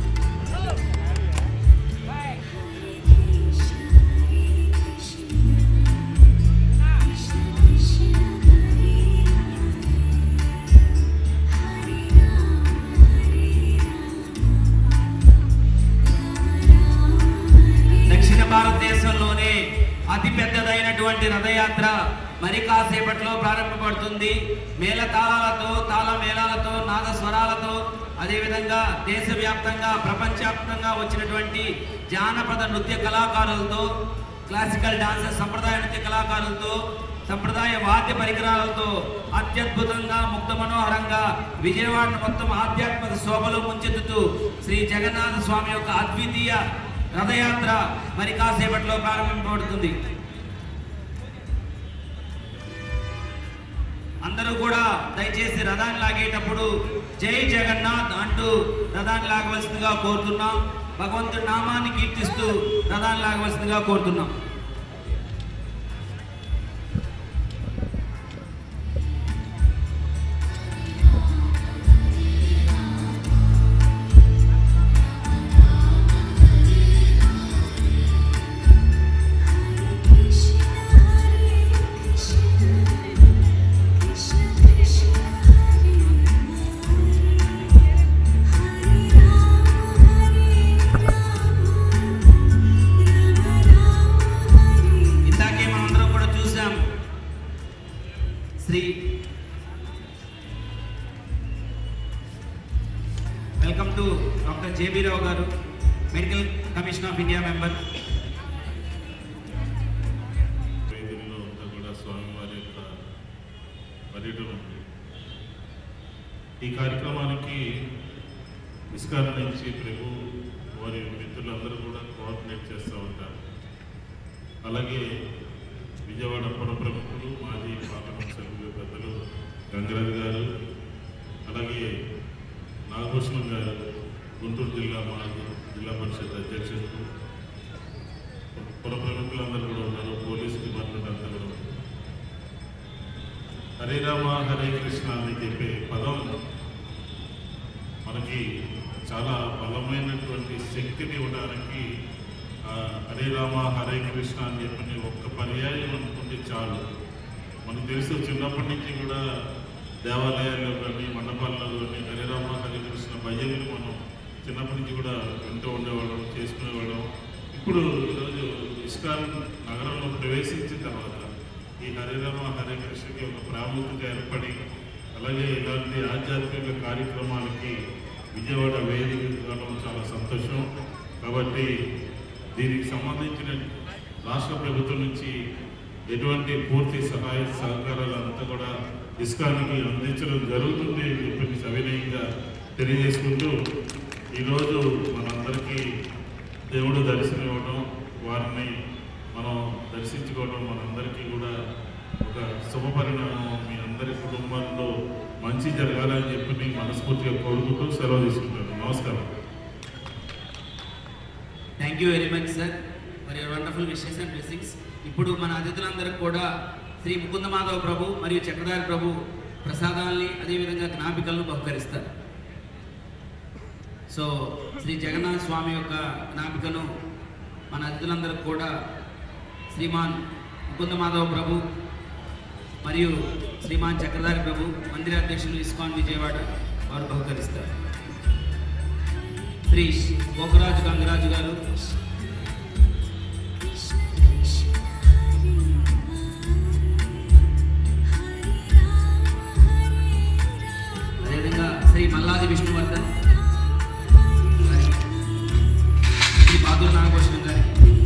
దక్షిణ భారతదేశంలోనే అతి పెద్దదైనటువంటి రథయాత్ర మరి కాసేపట్లో ప్రారంభపడుతుంది మేళతాళాలతో తాళ మేళాలతో నాద స్వరాలతో అదేవిధంగా దేశవ్యాప్తంగా ప్రపంచవ్యాప్తంగా వచ్చినటువంటి జానపద నృత్య కళాకారులతో క్లాసికల్ డాన్సర్ సంప్రదాయ నృత్య కళాకారులతో సంప్రదాయ వాద్య పరికరాలతో అత్యద్భుతంగా ముక్త మనోహరంగా విజయవాడ మొత్తం ఆధ్యాత్మిక శోభలో ముంచెత్తుతూ శ్రీ జగన్నాథ స్వామి యొక్క అద్వితీయ రథయాత్ర మరి కాసేపట్లో ప్రారంభింపబడుతుంది అందరూ కూడా దయచేసి రథాన్ని లాగేటప్పుడు జై జగన్నాథ్ అంటూ రథాన్ని లాగవలసిందిగా కోరుతున్నాం భగవంతుడి నామాన్ని కీర్తిస్తూ రథాన్ని లాగవలసిందిగా కోరుతున్నాం ఇందాకే మనందరం కూడా చూసాం Shri welcome to doctor JB Rao garu medical commission of India member వేదికలో అంతా కూడా స్వామివారి యొక్క పర్యటన ఉంది ఈ కార్యక్రమానికి ఇస్కాన్ నుంచి ప్రభు వారి మిత్రులందరూ కూడా కోఆర్డినేట్ చేస్తూ ఉంటారు అలాగే విజయవాడ పుర ప్రముఖులు మాజీ పార్లమెంట్ సభ్యులు పెద్దలు గంగరాజు గారు అలాగే నాగభూషణం గారు గుంటూరు జిల్లా మాజీ జిల్లా పరిషత్ అధ్యక్షులు పుర ప్రముఖులందరూ కూడా ఉన్నారు పోలీస్ డిపార్ట్మెంట్ అంతా కూడా ఉన్నారు హరే రామ హరే కృష్ణ అని చెప్పే పదం మనకి చాలా బలమైనటువంటి శక్తిని ఇవ్వడానికి ఆ, హరే రామ హరే కృష్ణ అని చెప్పని ఒక్క పర్యాయం అనుకుంటే చాలు మనకు తెలుసు చిన్నప్పటి నుంచి కూడా దేవాలయాల్లో కానీ మండపాల్లో కానీ హరే రామ హరే కృష్ణ భజనలు మనం చిన్నప్పటి నుంచి కూడా వింటూ ఉండేవాళ్ళం చేసుకునేవాళ్ళం ఇప్పుడు ఈరోజు ఇస్కాన్ నగరంలో ప్రవేశించిన తర్వాత ఈ హరే రామ హరే కృష్ణకి ఒక ప్రాముఖ్యత ఏర్పడి అలాగే ఇలాంటి ఆధ్యాత్మిక కార్యక్రమాలకి విజయవాడ వేదిక కావడం చాలా సంతోషం కాబట్టి దీనికి సంబంధించిన రాష్ట్ర ప్రభుత్వం నుంచి ఎటువంటి పూర్తి సహాయ సహకారాలు అంతా కూడా ఇస్కాన్కి అందించడం జరుగుతుంది అని చెప్పి సవినయంగా తెలియజేసుకుంటూ ఈరోజు మనందరికీ దేవుడు దర్శనం ఇవ్వడం వారిని మనం దర్శించుకోవడం మనందరికీ కూడా ఒక శుభ పరిణామం మీ అందరి కుటుంబాల్లో మంచి జరగాలని చెప్పి నేను మనస్ఫూర్తిగా కోరుకుంటూ సెలవు తీసుకుంటాను నమస్కారం thank you very much sir for your wonderful wishes and blessings ఇప్పుడు మన అతిథులందరికీ కూడా శ్రీ ముకుంద మాధవ ప్రభు మరియు చక్రధారి ప్రభు ప్రసాదాల్ని అదేవిధంగా జ్ఞాపికలను బహుకరిస్తారు సో శ్రీ జగన్నాథ స్వామి యొక్క జ్ఞాపికను మన అతిథులందరికీ కూడా శ్రీమాన్ ముకుంద మాధవ ప్రభు మరియు శ్రీమాన్ చక్రధారి ప్రభు మందిరాధ్యక్షులు ఇస్కాన్ విజయవాడ వారు బహుకరిస్తారు శ్రీ గోకురాజు గంగరాజు గారు అదేవిధంగా శ్రీ మల్లాది విష్ణువర్ధన్ గారికి, శ్రీ బాదూర్ నాగభూషణం గారికి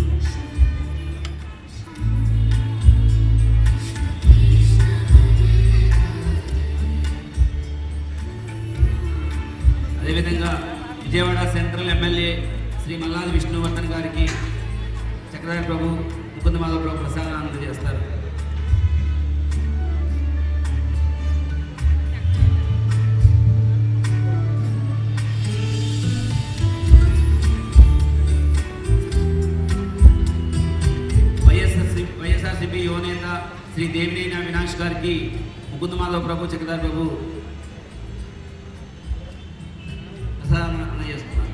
అదేవిధంగా విజయవాడ సెంట్రల్ ఎమ్మెల్యే శ్రీ మల్లాది విష్ణువర్ధన్ గారికి చక్రధారి ప్రభు ముకుంద మాధవ ప్రభు ప్రసాదాన్ని అందజేస్తారు వైఎస్ఆర్సీ వైఎస్ఆర్సీపీ యువనేత శ్రీ దేవినేని అవినాష్ గారికి ముకుంద మాధవ ప్రభు చక్రధారి ప్రభు ప్రసాదం అందజేస్తున్నారు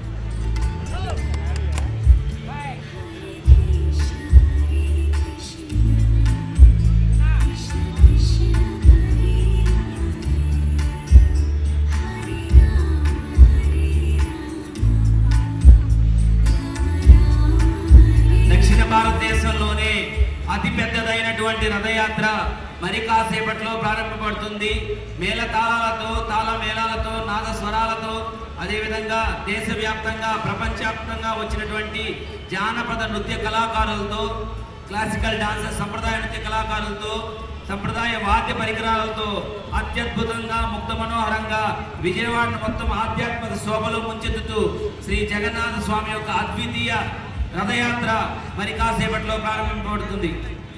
దక్షిణ భారతదేశంలోనే అతి పెద్దదైనటువంటి రథయాత్ర మరి కాసేపట్లో ప్రారంభపడుతుంది మేళతాళాలతో తాళ మేళాలతో నాద స్వరాలతో అదేవిధంగా దేశవ్యాప్తంగా ప్రపంచవ్యాప్తంగా వచ్చినటువంటి జానపద నృత్య కళాకారులతో క్లాసికల్ డాన్సర్ సంప్రదాయ నృత్య కళాకారులతో సంప్రదాయ వాద్య పరికరాలతో అత్యద్భుతంగా ముక్త మనోహరంగా విజయవాడ మొత్తం ఆధ్యాత్మిక శోభలో ముంచెత్తుతూ శ్రీ జగన్నాథ స్వామి యొక్క అద్వితీయ రథయాత్ర మరి కాసేపట్లో ప్రారంభింపబడుతుంది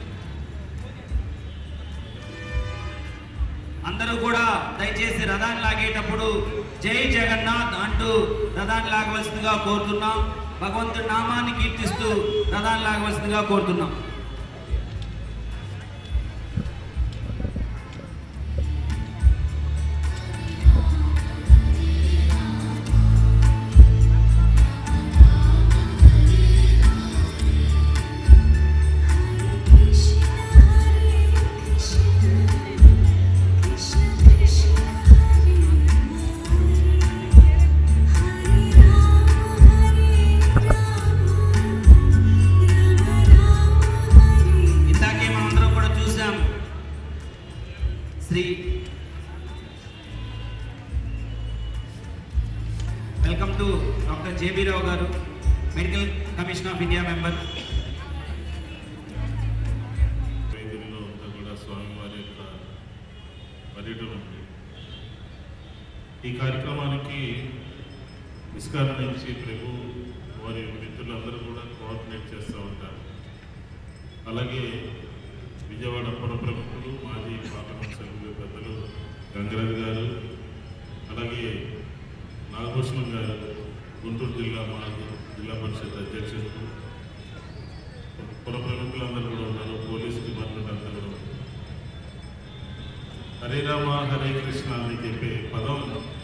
అందరూ కూడా దయచేసి రథాన్ని లాగేటప్పుడు జై జగన్నాథ్ అంటూ రథాన్ని లాగవలసిందిగా కోరుతున్నాం భగవంతుడి నామాన్ని కీర్తిస్తూ రథాన్ని లాగవలసిందిగా కోరుతున్నాం ఇందాకే మనందరం కూడా చూసాం Shri welcome to doctor JB Rao garu medical commission of India member వేదికలో అంతా కూడా స్వామివారి యొక్క పర్యటన ఉంది ఈ కార్యక్రమానికి ఇస్కాన్ నుంచి ప్రభు వారి మిత్రులందరూ కూడా కోఆర్డినేట్ చేస్తూ ఉంటారు అలాగే విజయవాడ పుర ప్రముఖులు మాజీ పార్లమెంట్ సభ్యులు పెద్దలు గంగరాజు గారు అలాగే నాగభూషణం గారు గుంటూరు జిల్లా మాజీ జిల్లా పరిషత్ అధ్యక్షులు పుర ప్రముఖులందరూ కూడా ఉన్నారు పోలీస్ డిపార్ట్మెంట్ అందరూ కూడా ఉన్నారు. హరే రామ హరే కృష్ణ అని చెప్పే పదం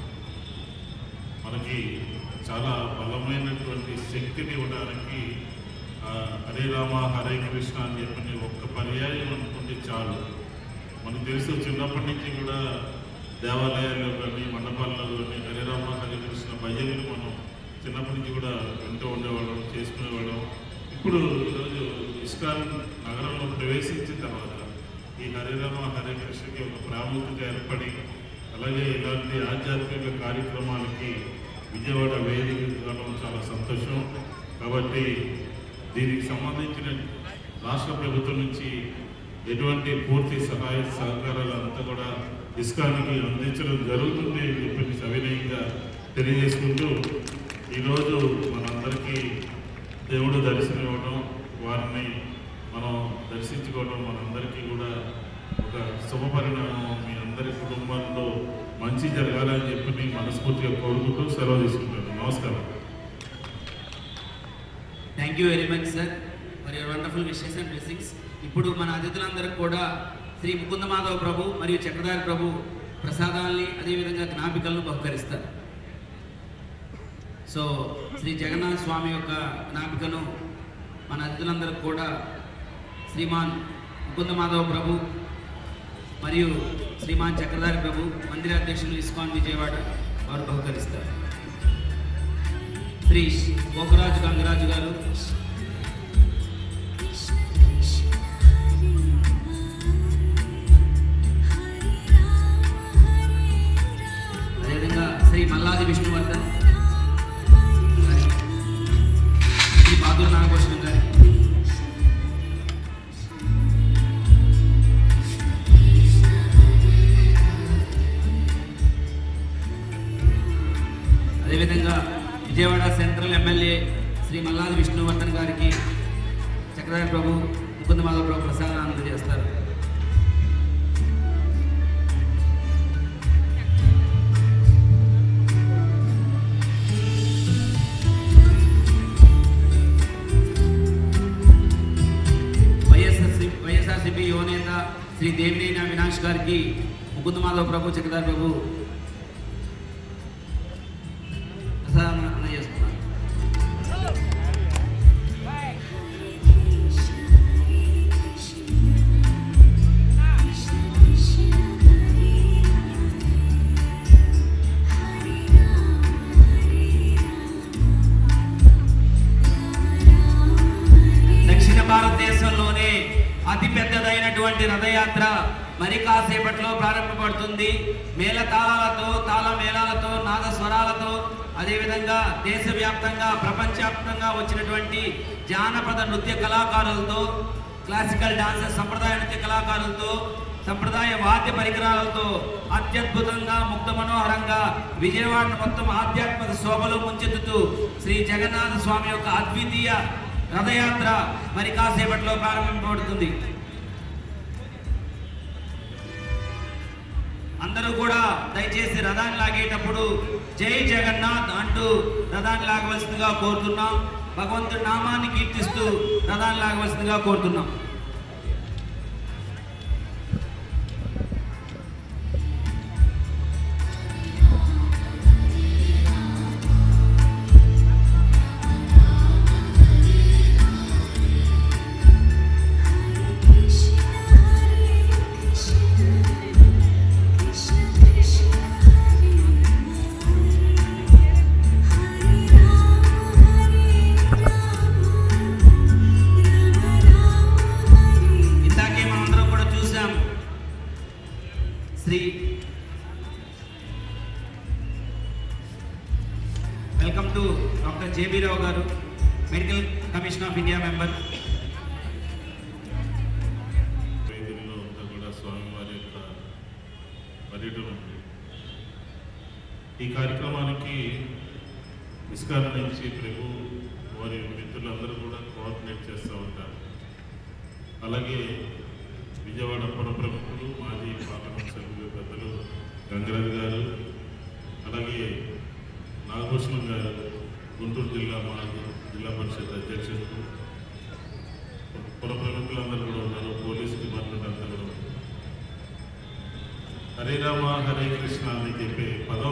మనకి చాలా బలమైనటువంటి శక్తిని ఇవ్వడానికి ఆ, హరే రామ హరే కృష్ణ అని చెప్పిన ఒక్క పర్యాయం అనుకుంటే చాలు మనకు తెలుసు చిన్నప్పటి నుంచి కూడా దేవాలయాల్లో కానీ మండపాల్లో కానీ హరే రామ హరే కృష్ణ భజనలు మనం చిన్నప్పటి నుంచి కూడా వింటూ ఉండేవాళ్ళం చేసుకునేవాళ్ళం ఇప్పుడు ఈరోజు ఇస్కాన్ నగరంలో ప్రవేశించిన తర్వాత ఈ హరే రామ హరే కృష్ణకి ఒక ప్రాముఖ్యత ఏర్పడి అలాగే ఇలాంటి ఆధ్యాత్మిక కార్యక్రమాలకి విజయవాడ వేదిక కావడం చాలా సంతోషం కాబట్టి దీనికి సంబంధించిన రాష్ట్ర ప్రభుత్వం నుంచి ఎటువంటి పూర్తి సహాయ సహకారాలు అంతా కూడా ఇస్కానికి అందించడం జరుగుతుంది అని చెప్పి సవినయంగా తెలియజేసుకుంటూ ఈరోజు మనందరికీ దేవుడు దర్శనం ఇవ్వడం వారిని మనం దర్శించుకోవడం మనందరికీ కూడా ఒక శుభ పరిణామం మీ అందరి కుటుంబాల్లో మంచి జరగాలని చెప్పి నేను మనస్ఫూర్తిగా కోరుకుంటూ సెలవు తీసుకుంటాను నమస్కారం thank you very much sir for your wonderful wishes and blessings ఇప్పుడు మన అతిథులందరికీ కూడా శ్రీ ముకుంద మాధవ ప్రభు మరియు చక్రధారి ప్రభు ప్రసాదాల్ని అదేవిధంగా జ్ఞాపికలను బహుకరిస్తారు సో శ్రీ జగన్నాథ స్వామి యొక్క జ్ఞాపికను మన అతిథులందరికీ కూడా శ్రీమాన్ ముకుంద మాధవ ప్రభు మరియు శ్రీమాన్ చక్రధారి ప్రభు మందిరాధ్యక్షులు ఇస్కాన్ విజయవాడ వారు బహుకరిస్తారు శ్రీ గోకురాజు గంగరాజు గారు అదేవిధంగా శ్రీ మల్లాది విష్ణువర్ధన్ గారికి, శ్రీ బాదూర్ నాగభూషణం గారి అదేవిధంగా విజయవాడ సెంట్రల్ ఎమ్మెల్యే శ్రీ మల్లాది విష్ణువర్ధన్ గారికి చక్రధారి ప్రభు ముకుంద మాధవ ప్రభు ప్రసాదాన్ని అందజేస్తారు వైఎస్ఆర్సీ వైఎస్ఆర్సీపీ యువనేత శ్రీ దేవినేని అవినాష్ గారికి ముకుంద మాధవ ప్రభు చక్రధారి ప్రభు ప్రసాదం అందజేస్తున్నారు దక్షిణ భారతదేశంలోనే అతి పెద్దదైనటువంటి రథయాత్ర మరి కాసేపట్లో ప్రారంభపడుతుంది మేళతాళాలతో తాళ మేళాలతో నాద స్వరాలతో అదేవిధంగా దేశవ్యాప్తంగా ప్రపంచవ్యాప్తంగా వచ్చినటువంటి జానపద నృత్య కళాకారులతో క్లాసికల్ డాన్సర్ సంప్రదాయ నృత్య కళాకారులతో సంప్రదాయ వాద్య పరికరాలతో అత్యద్భుతంగా ముక్త మనోహరంగా విజయవాడ మొత్తం ఆధ్యాత్మిక శోభలో ముంచెత్తుతూ శ్రీ జగన్నాథ స్వామి యొక్క అద్వితీయ రథయాత్ర మరి కాసేపట్లో ప్రారంభింపబడుతుంది అందరూ కూడా దయచేసి రథాన్ని లాగేటప్పుడు జై జగన్నాథ్ అంటూ రథాన్ని లాగవలసిందిగా కోరుతున్నాం భగవంతుడి నామాన్ని కీర్తిస్తూ రథాన్ని లాగవలసిందిగా కోరుతున్నాం ఇందాకే మనందరం కూడా చూసాం Shri welcome to doctor JB Rao garu medical commission of India member వేదికలో అంతా కూడా స్వామివారి యొక్క పర్యటన ఉంది ఈ కార్యక్రమానికి ఇస్కాన్ నుంచి ప్రభు వారి మిత్రులందరూ కూడా కోఆర్డినేట్ చేస్తూ ఉంటారు అలాగే విజయవాడ పుర ప్రముఖులు మాజీ పార్లమెంట్ సభ్యులు పెద్దలు గంగరాజు గారు అలాగే నాగభూషణం గారు గుంటూరు జిల్లా మాజీ జిల్లా పరిషత్ అధ్యక్షులు పుర ప్రముఖులందరూ కూడా ఉన్నారు పోలీస్ డిపార్ట్మెంట్ అంతా కూడా ఉన్నారు. హరే రామ హరే కృష్ణ అని చెప్పే పదం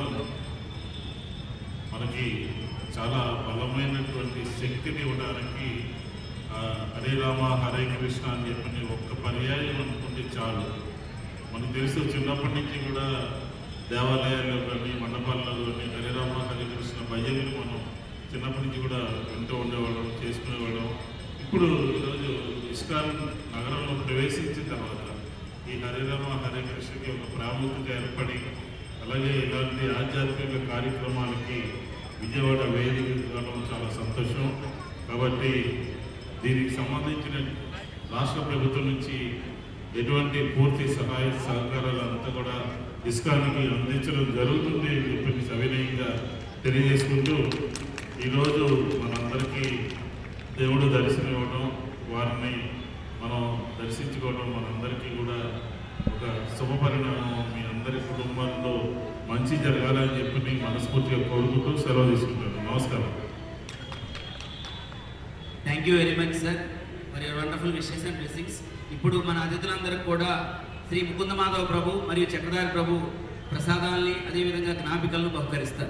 మనకి చాలా బలమైనటువంటి శక్తిని ఇవ్వడానికి ఆ, హరే రామ హరే కృష్ణ అని చెప్పని ఒక్క పర్యాయం అనుకుంటే చాలు మనకు తెలుసు చిన్నప్పటి నుంచి కూడా దేవాలయాల్లో కానీ మండపాల్లో కానీ హరే రామ హరే కృష్ణ భజనలు మనం చిన్నప్పటి నుంచి కూడా వింటూ ఉండేవాళ్ళం చేసుకునేవాళ్ళం ఇప్పుడు ఈరోజు ఇస్కాన్ నగరంలో ప్రవేశించిన తర్వాత ఈ హరే రామ హరే కృష్ణకి ఒక ప్రాముఖ్యత ఏర్పడి అలాగే ఇలాంటి ఆధ్యాత్మిక కార్యక్రమాలకి విజయవాడ వేదిక కావడం చాలా సంతోషం కాబట్టి దీనికి సంబంధించిన రాష్ట్ర ప్రభుత్వం నుంచి ఎటువంటి పూర్తి సహాయ సహకారాలు అంతా కూడా ఇస్కాన్కి అందించడం జరుగుతుంది అని చెప్పి సవినయంగా తెలియజేసుకుంటూ ఈరోజు మనందరికీ దేవుడు దర్శనం ఇవ్వడం వారిని మనం దర్శించుకోవడం మనందరికీ కూడా ఒక శుభ పరిణామం మీ అందరి కుటుంబాల్లో మంచి జరగాలని చెప్పి నేను మనస్ఫూర్తిగా కోరుకుంటూ సెలవు తీసుకుంటాను నమస్కారం thank you very much sir for your wonderful wishes and blessings ఇప్పుడు మన అతిథులందరికీ కూడా శ్రీ ముకుంద మాధవ ప్రభు మరియు చక్రధారి ప్రభు ప్రసాదాల్ని అదేవిధంగా జ్ఞాపికలను బహుకరిస్తారు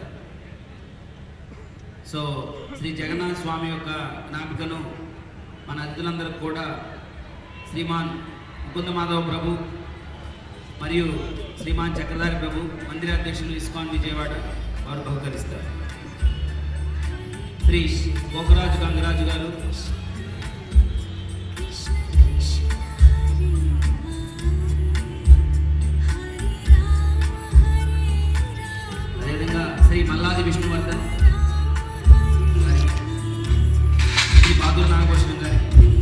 సో శ్రీ జగన్నాథ స్వామి యొక్క జ్ఞాపికను మన అతిథులందరికీ కూడా శ్రీమాన్ ముకుంద మాధవ ప్రభు మరియు శ్రీమాన్ చక్రధారి ప్రభు మందిరాధ్యక్షులు ఇస్కాన్ విజయవాడ వారు బహుకరిస్తారు శ్రీ గోకురాజు గంగరాజు గారు అదేవిధంగా శ్రీ మల్లాది విష్ణువర్ధన్ గారికి, శ్రీ బాదూర్ నాగభూషణం గారి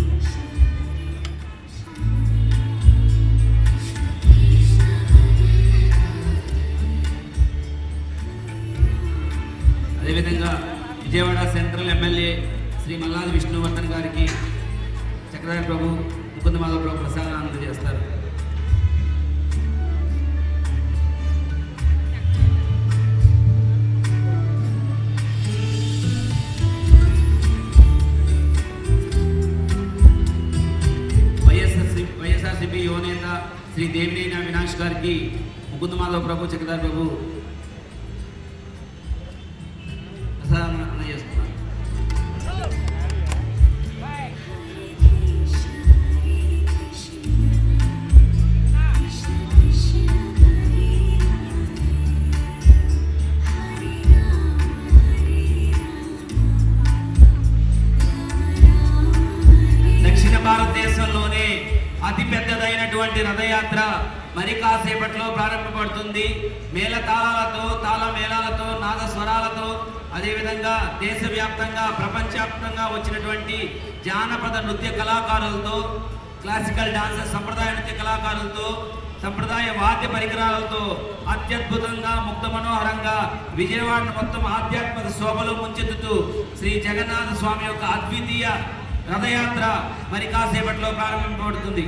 అదేవిధంగా విజయవాడ సెంట్రల్ ఎమ్మెల్యే శ్రీ మల్లాది విష్ణువర్ధన్ గారికి చక్రధారి ప్రభు ముకుంద మాధవ ప్రభు ప్రసాదాన్ని అందజేస్తారు వైఎస్ఆర్సీ వైఎస్ఆర్సీపీ యువనేత శ్రీ దేవినేని అవినాష్ గారికి ముకుంద మాధవ ప్రభు చక్రధారి ప్రభు ప్రసాదం అందజేస్తున్నారు దక్షిణ భారతదేశంలోనే అతి పెద్దదైనటువంటి రథయాత్ర మరి కాసేపట్లో ప్రారంభపడుతుంది మేళతాళాలతో తాళ మేళాలతో నాద స్వరాలతో అదేవిధంగా దేశవ్యాప్తంగా ప్రపంచవ్యాప్తంగా వచ్చినటువంటి జానపద నృత్య కళాకారులతో క్లాసికల్ డాన్సర్ సంప్రదాయ నృత్య కళాకారులతో సంప్రదాయ వాద్య పరికరాలతో అత్యద్భుతంగా ముక్త మనోహరంగా విజయవాడ మొత్తం ఆధ్యాత్మిక శోభలో ముంచెత్తుతూ శ్రీ జగన్నాథ స్వామి యొక్క అద్వితీయ రథయాత్ర మరి కాసేపట్లో ప్రారంభింపబడుతుంది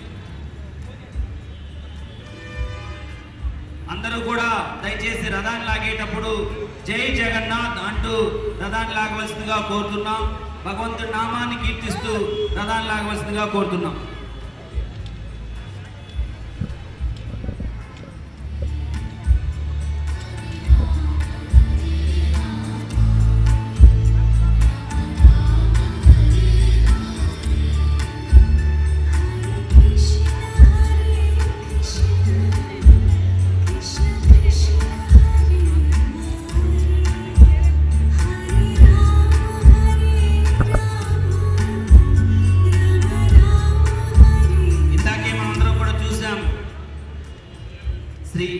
అందరూ కూడా దయచేసి రథాన్ని లాగేటప్పుడు జై జగన్నాథ్ అంటూ రథాన్ని లాగవలసిందిగా కోరుతున్నాం భగవంతుడి నామాన్ని కీర్తిస్తూ రథాన్ని లాగవలసిందిగా కోరుతున్నాం ఇందాకే మనందరం కూడా చూసాం Shri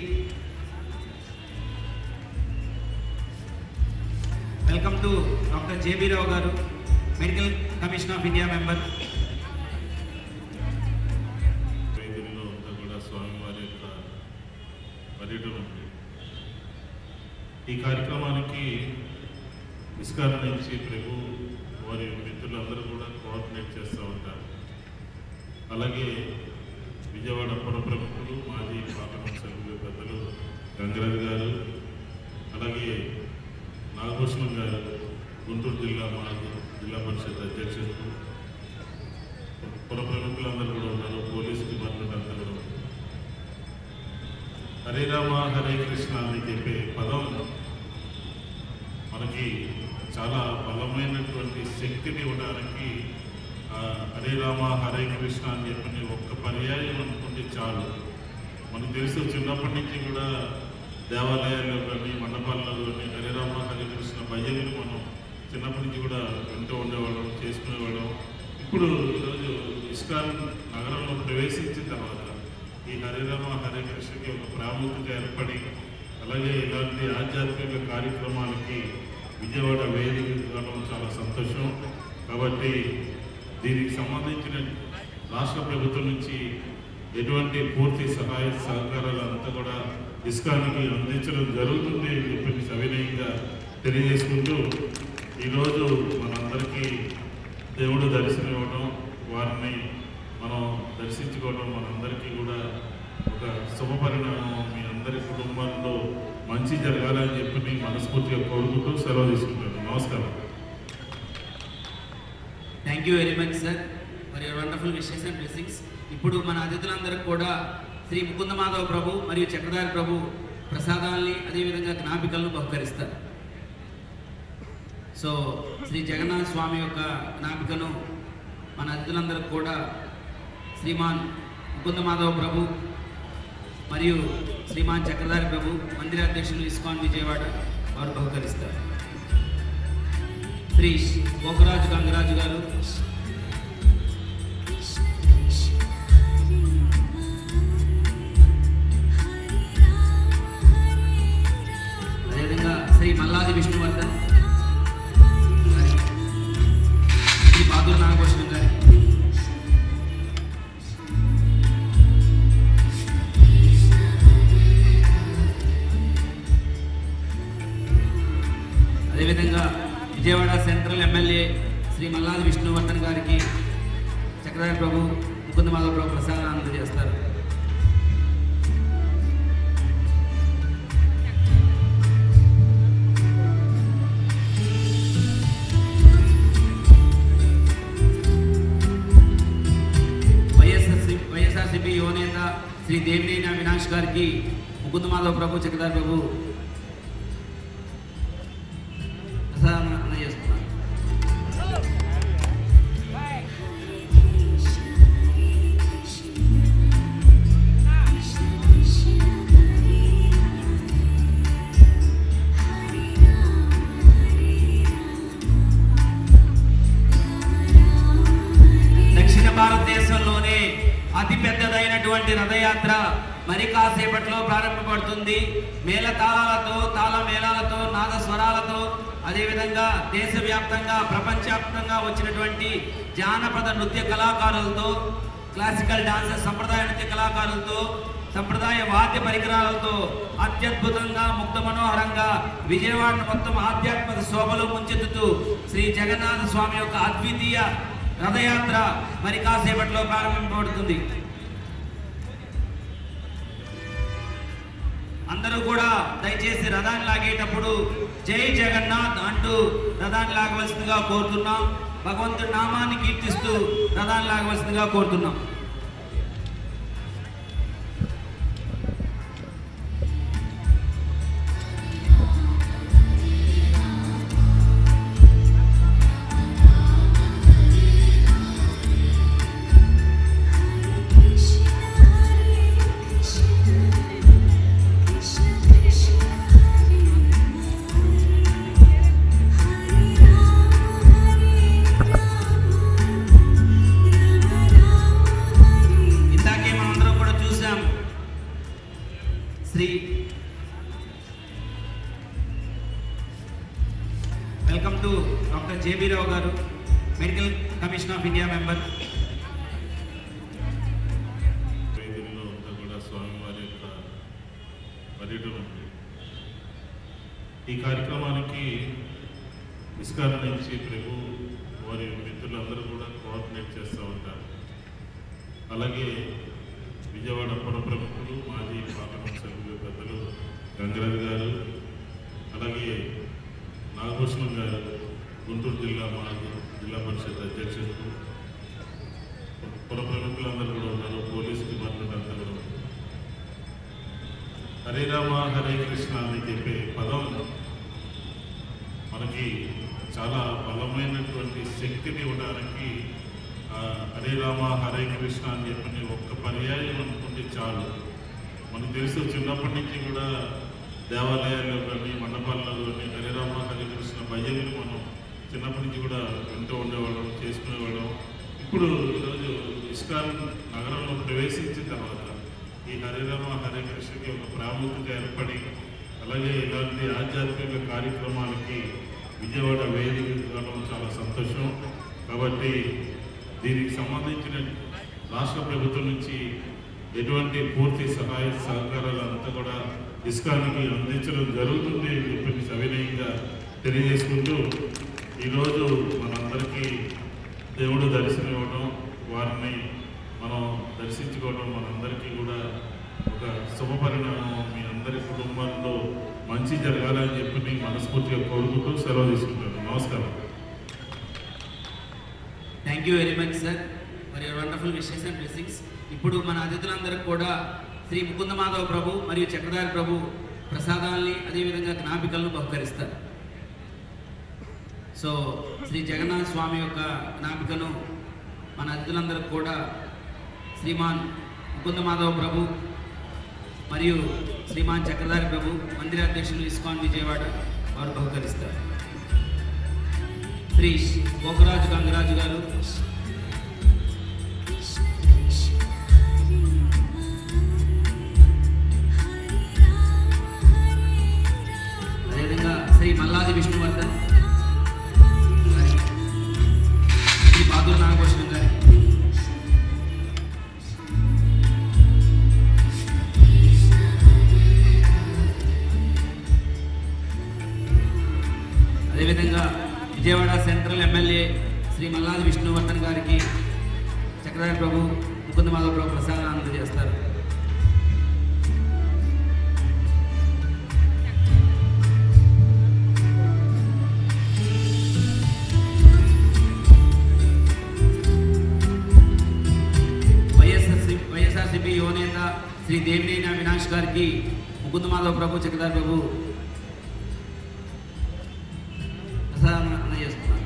welcome to doctor JB Rao garu medical commission of India member వేదికలో అంతా కూడా స్వామివారి యొక్క పర్యటన ఉంది ఈ కార్యక్రమానికి ఇస్కాన్ నుంచి ప్రభు వారి మిత్రులందరూ కూడా కోఆర్డినేట్ చేస్తూ ఉంటారు అలాగే విజయవాడ పుర ప్రముఖులు మాజీ పార్లమెంట్ సభ్యులు పెద్దలు గంగరాజు గారు అలాగే నాగభూషణం గారు గుంటూరు జిల్లా మాజీ జిల్లా పరిషత్ అధ్యక్షులు పుర ప్రముఖులందరూ కూడా ఉన్నారు పోలీస్ డిపార్ట్మెంట్ అందరూ కూడా ఉన్నారు. హరే రామ హరే కృష్ణ అని చెప్పే పదం మనకి చాలా బలమైనటువంటి శక్తిని ఇవ్వడానికి ఆ, హరే రామ హరే కృష్ణ అని చెప్పిన ఒక్క పర్యాయం అనుకుంటే చాలు మనకు తెలుసు చిన్నప్పటి నుంచి కూడా దేవాలయాల్లో కానీ మండపాల్లో కానీ హరే రామ హరే కృష్ణ భజనలు మనం చిన్నప్పటి నుంచి కూడా వింటూ ఉండేవాళ్ళం చేసుకునేవాళ్ళం ఇప్పుడు ఈరోజు ఇస్కాన్ నగరంలో ప్రవేశించిన తర్వాత ఈ హరే రామ హరే కృష్ణకి ఒక ప్రాముఖ్యత ఏర్పడి అలాగే ఇలాంటి ఆధ్యాత్మిక కార్యక్రమాలకి విజయవాడ వేదిక కావడం చాలా సంతోషం కాబట్టి దీనికి సంబంధించిన రాష్ట్ర ప్రభుత్వం నుంచి ఎటువంటి పూర్తి సహాయ సహకారాలు అంతా కూడా ఇస్కాన్కి అందించడం జరుగుతుంది అని చెప్పి సవినయంగా తెలియజేసుకుంటూ ఈరోజు మనందరికీ దేవుడు దర్శనం ఇవ్వడం వారిని మనం దర్శించుకోవడం మనందరికీ కూడా ఒక శుభ పరిణామం మీ అందరి కుటుంబాల్లో మంచి జరగాలని చెప్పి నేను మనస్ఫూర్తిగా కోరుకుంటూ సెలవు తీసుకుంటాను నమస్కారం thank you very much sir for your wonderful wishes and blessings ఇప్పుడు మన అతిథులందరికీ కూడా శ్రీ ముకుంద మాధవ ప్రభు మరియు చక్రధారి ప్రభు ప్రసాదాల్ని అదేవిధంగా జ్ఞాపికలను బహుకరిస్తారు సో శ్రీ జగన్నాథ స్వామి యొక్క జ్ఞాపికను మన అతిథులందరికీ కూడా శ్రీమాన్ ముకుంద మాధవ ప్రభు మరియు శ్రీమాన్ చక్రధారి ప్రభు మందిరాధ్యక్షులు ఇస్కాన్ విజయవాడ వారు బహుకరిస్తారు శ్రీ గోకురాజు గంగరాజు గారు అదేవిధంగా శ్రీ మల్లాది విష్ణువర్ధన్ గారికి, శ్రీ పాదూరు నాగభూషణం గారి అదేవిధంగా విజయవాడ సెంట్రల్ ఎమ్మెల్యే శ్రీ మల్లాది విష్ణువర్ధన్ గారికి చక్రధారి ప్రభు ముకుంద మాధవ ప్రభు ప్రసాదాన్ని అందజేస్తారు వైఎస్ఆర్సీ వైఎస్ఆర్సీపీ యువనేత శ్రీ దేవినేని అవినాష్ గారికి ముకుంద మాధవ ప్రభు చక్రధారి ప్రభు ప్రసాదం అందజేస్తున్నారు దక్షిణ భారతదేశంలోనే అతి పెద్దదైనటువంటి రథయాత్ర మరి కాసేపట్లో ప్రారంభపడుతుంది మేళతాళాలతో తాళ మేళాలతో నాద స్వరాలతో అదేవిధంగా దేశవ్యాప్తంగా ప్రపంచవ్యాప్తంగా వచ్చినటువంటి జానపద నృత్య కళాకారులతో క్లాసికల్ డాన్సర్ సంప్రదాయ నృత్య కళాకారులతో సంప్రదాయ వాద్య పరికరాలతో అత్యద్భుతంగా ముక్త మనోహరంగా విజయవాడ మొత్తం ఆధ్యాత్మిక శోభలో ముంచెత్తుతూ శ్రీ జగన్నాథ స్వామి యొక్క అద్వితీయ రథయాత్ర మరి కాసేపట్లో ప్రారంభింపబడుతుంది అందరూ కూడా దయచేసి రథాన్ని లాగేటప్పుడు జై జగన్నాథ్ అంటూ రథాన్ని లాగవలసిందిగా కోరుతున్నాం భగవంతుడి నామాన్ని కీర్తిస్తూ రథాన్ని లాగవలసిందిగా కోరుతున్నాం ఇందాకే మనందరం కూడా చూసాం Shri welcome to doctor JB Rao garu medical commission of India member వేదికలో అంతా కూడా స్వామివారి యొక్క పర్యటన ఉంది ఈ కార్యక్రమానికి ఇస్కాన్ నుంచి ప్రభు వారి మిత్రులందరూ కూడా కోఆర్డినేట్ చేస్తూ ఉంటారు అలాగే విజయవాడ పుర ప్రముఖులు మాజీ పార్లమెంట్ సభ్యులు పెద్దలు గంగరాజు గారు అలాగే నాగభూషణం గారు గుంటూరు జిల్లా మాజీ జిల్లా పరిషత్ అధ్యక్షులు పుర ప్రముఖులందరూ కూడా ఉన్నారు పోలీస్ డిపార్ట్మెంట్ అంతా కూడా ఉన్నారు. హరే రామ హరే కృష్ణ అని చెప్పే పదం మనకి చాలా బలమైనటువంటి శక్తిని ఇవ్వడానికి ఆ, హరే రామ హరే కృష్ణ అని చెప్పని ఒక్క పర్యాయం అనుకుంటే చాలు మనకు తెలుసు చిన్నప్పటి నుంచి కూడా దేవాలయాల్లో కానీ మండపాల్లో కానీ హరే రామ హరే కృష్ణ భజనలు మనం చిన్నప్పటి నుంచి కూడా వింటూ ఉండేవాళ్ళం చేసుకునేవాళ్ళం ఇప్పుడు ఈరోజు ఇస్కాన్ నగరంలో ప్రవేశించిన తర్వాత ఈ హరే రామ హరే కృష్ణకి ఒక ప్రాముఖ్యత ఏర్పడి అలాగే ఇలాంటి ఆధ్యాత్మిక కార్యక్రమాలకి విజయవాడ వేదిక కావడం చాలా సంతోషం కాబట్టి దీనికి సంబంధించిన రాష్ట్ర ప్రభుత్వం నుంచి ఎటువంటి పూర్తి సహాయ సహకారాలు అంతా కూడా ఇస్కాన్కి అందించడం జరుగుతుంది అని చెప్పి సవినయంగా తెలియజేసుకుంటూ ఈరోజు మనందరికీ దేవుడు దర్శనం ఇవ్వడం వారిని మనం దర్శించుకోవడం మనందరికీ కూడా ఒక శుభ పరిణామం మీ అందరి కుటుంబాల్లో మంచి జరగాలని చెప్పి నేను మనస్ఫూర్తిగా కోరుకుంటూ సెలవు తీసుకుంటాను నమస్కారం thank you very much sir for your wonderful wishes and blessings ఇప్పుడు మన అతిథులందరికీ కూడా శ్రీ ముకుంద మాధవ ప్రభు మరియు చక్రధారి ప్రభు ప్రసాదాల్ని అదేవిధంగా జ్ఞాపికలను బహుకరిస్తారు సో శ్రీ జగన్నాథ స్వామి యొక్క జ్ఞాపికను మన అతిథులందరికీ కూడా శ్రీమాన్ ముకుంద మాధవ ప్రభు మరియు శ్రీమాన్ చక్రధారి ప్రభు మందిరాధ్యక్షులు ఇస్కాన్ విజయవాడ వారు బహుకరిస్తారు శ్రీ గోకురాజు గంగరాజు గారు అదేవిధంగా శ్రీ మల్లాది విష్ణువర్ధన్ గారికి, శ్రీ బాదూర్ నాగభూషణం గారి అదేవిధంగా విజయవాడ సెంట్రల్ ఎమ్మెల్యే శ్రీ మల్లాది విష్ణువర్ధన్ గారికి చక్రధారి ప్రభు ముకుంద మాధవ ప్రభు ప్రసాదాన్ని అందజేస్తారు వైఎస్ఆర్సీ వైఎస్ఆర్సీపీ యువనేత శ్రీ దేవినేని అవినాష్ గారికి ముకుంద మాధవ ప్రభు చక్రధారి ప్రభు ప్రసాదం అందజేస్తున్నారు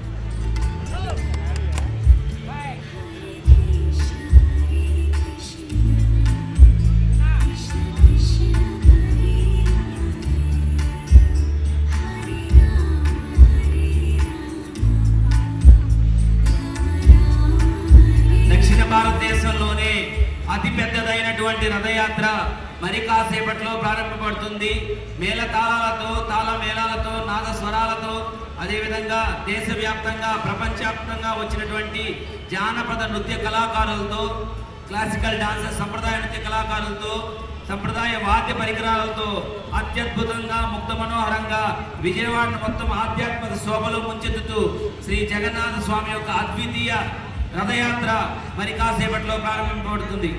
దక్షిణ భారతదేశంలోనే అతి పెద్దదైనటువంటి రథయాత్ర మరి కాసేపట్లో ప్రారంభపడుతుంది మేళతాళాలతో తాళ మేళాలతో నాద స్వరాలతో అదేవిధంగా దేశవ్యాప్తంగా ప్రపంచవ్యాప్తంగా వచ్చినటువంటి జానపద నృత్య కళాకారులతో క్లాసికల్ డాన్సర్ సంప్రదాయ నృత్య కళాకారులతో సంప్రదాయ వాద్య పరికరాలతో అత్యద్భుతంగా ముక్త మనోహరంగా విజయవాడ మొత్తం ఆధ్యాత్మిక శోభలో ముంచెత్తుతూ శ్రీ జగన్నాథ స్వామి యొక్క అద్వితీయ రథయాత్ర మరి కాసేపట్లో ప్రారంభింపబడుతుంది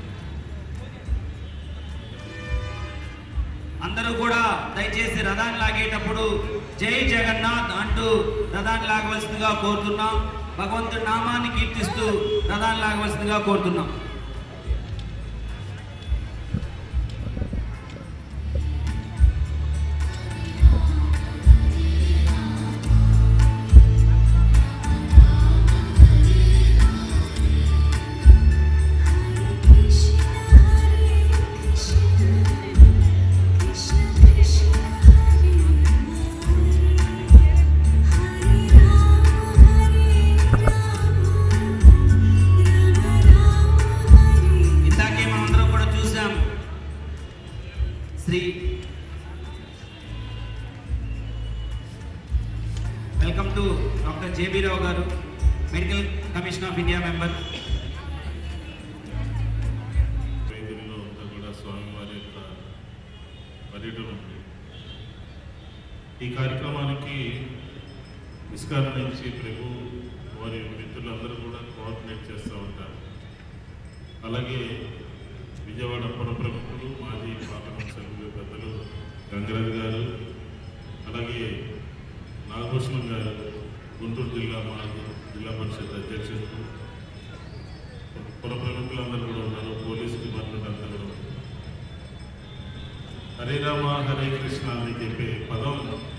అందరూ కూడా దయచేసి రథాన్ని లాగేటప్పుడు జై జగన్నాథ్ అంటూ రథాన్ని లాగవలసిందిగా కోరుతున్నాం భగవంతుడి నామాన్ని కీర్తిస్తూ రథాన్ని లాగవలసిందిగా కోరుతున్నాం ఇందాకే మనందరం కూడా చూసాం Shri welcome to doctor JB Rao garu medical commission of India member వేదికలో అంతా కూడా స్వామివారి యొక్క పర్యటన ఉంది ఈ కార్యక్రమానికి ఇస్కాన్ నుంచి ప్రభు వారి మిత్రులందరూ కూడా కోఆర్డినేట్ చేస్తూ ఉంటారు అలాగే విజయవాడ పుర ప్రముఖులు మాజీ పార్లమెంట్ సభ్యులు పెద్దలు గంగరాజు గారు అలాగే నాగభూషణం గారు గుంటూరు జిల్లా మాజీ జిల్లా పరిషత్ అధ్యక్షులు పుర ప్రముఖులందరూ కూడా ఉన్నారు పోలీస్ డిపార్ట్మెంట్ అందరూ కూడా ఉన్నారు. హరే రామ హరే కృష్ణ అని చెప్పే పదం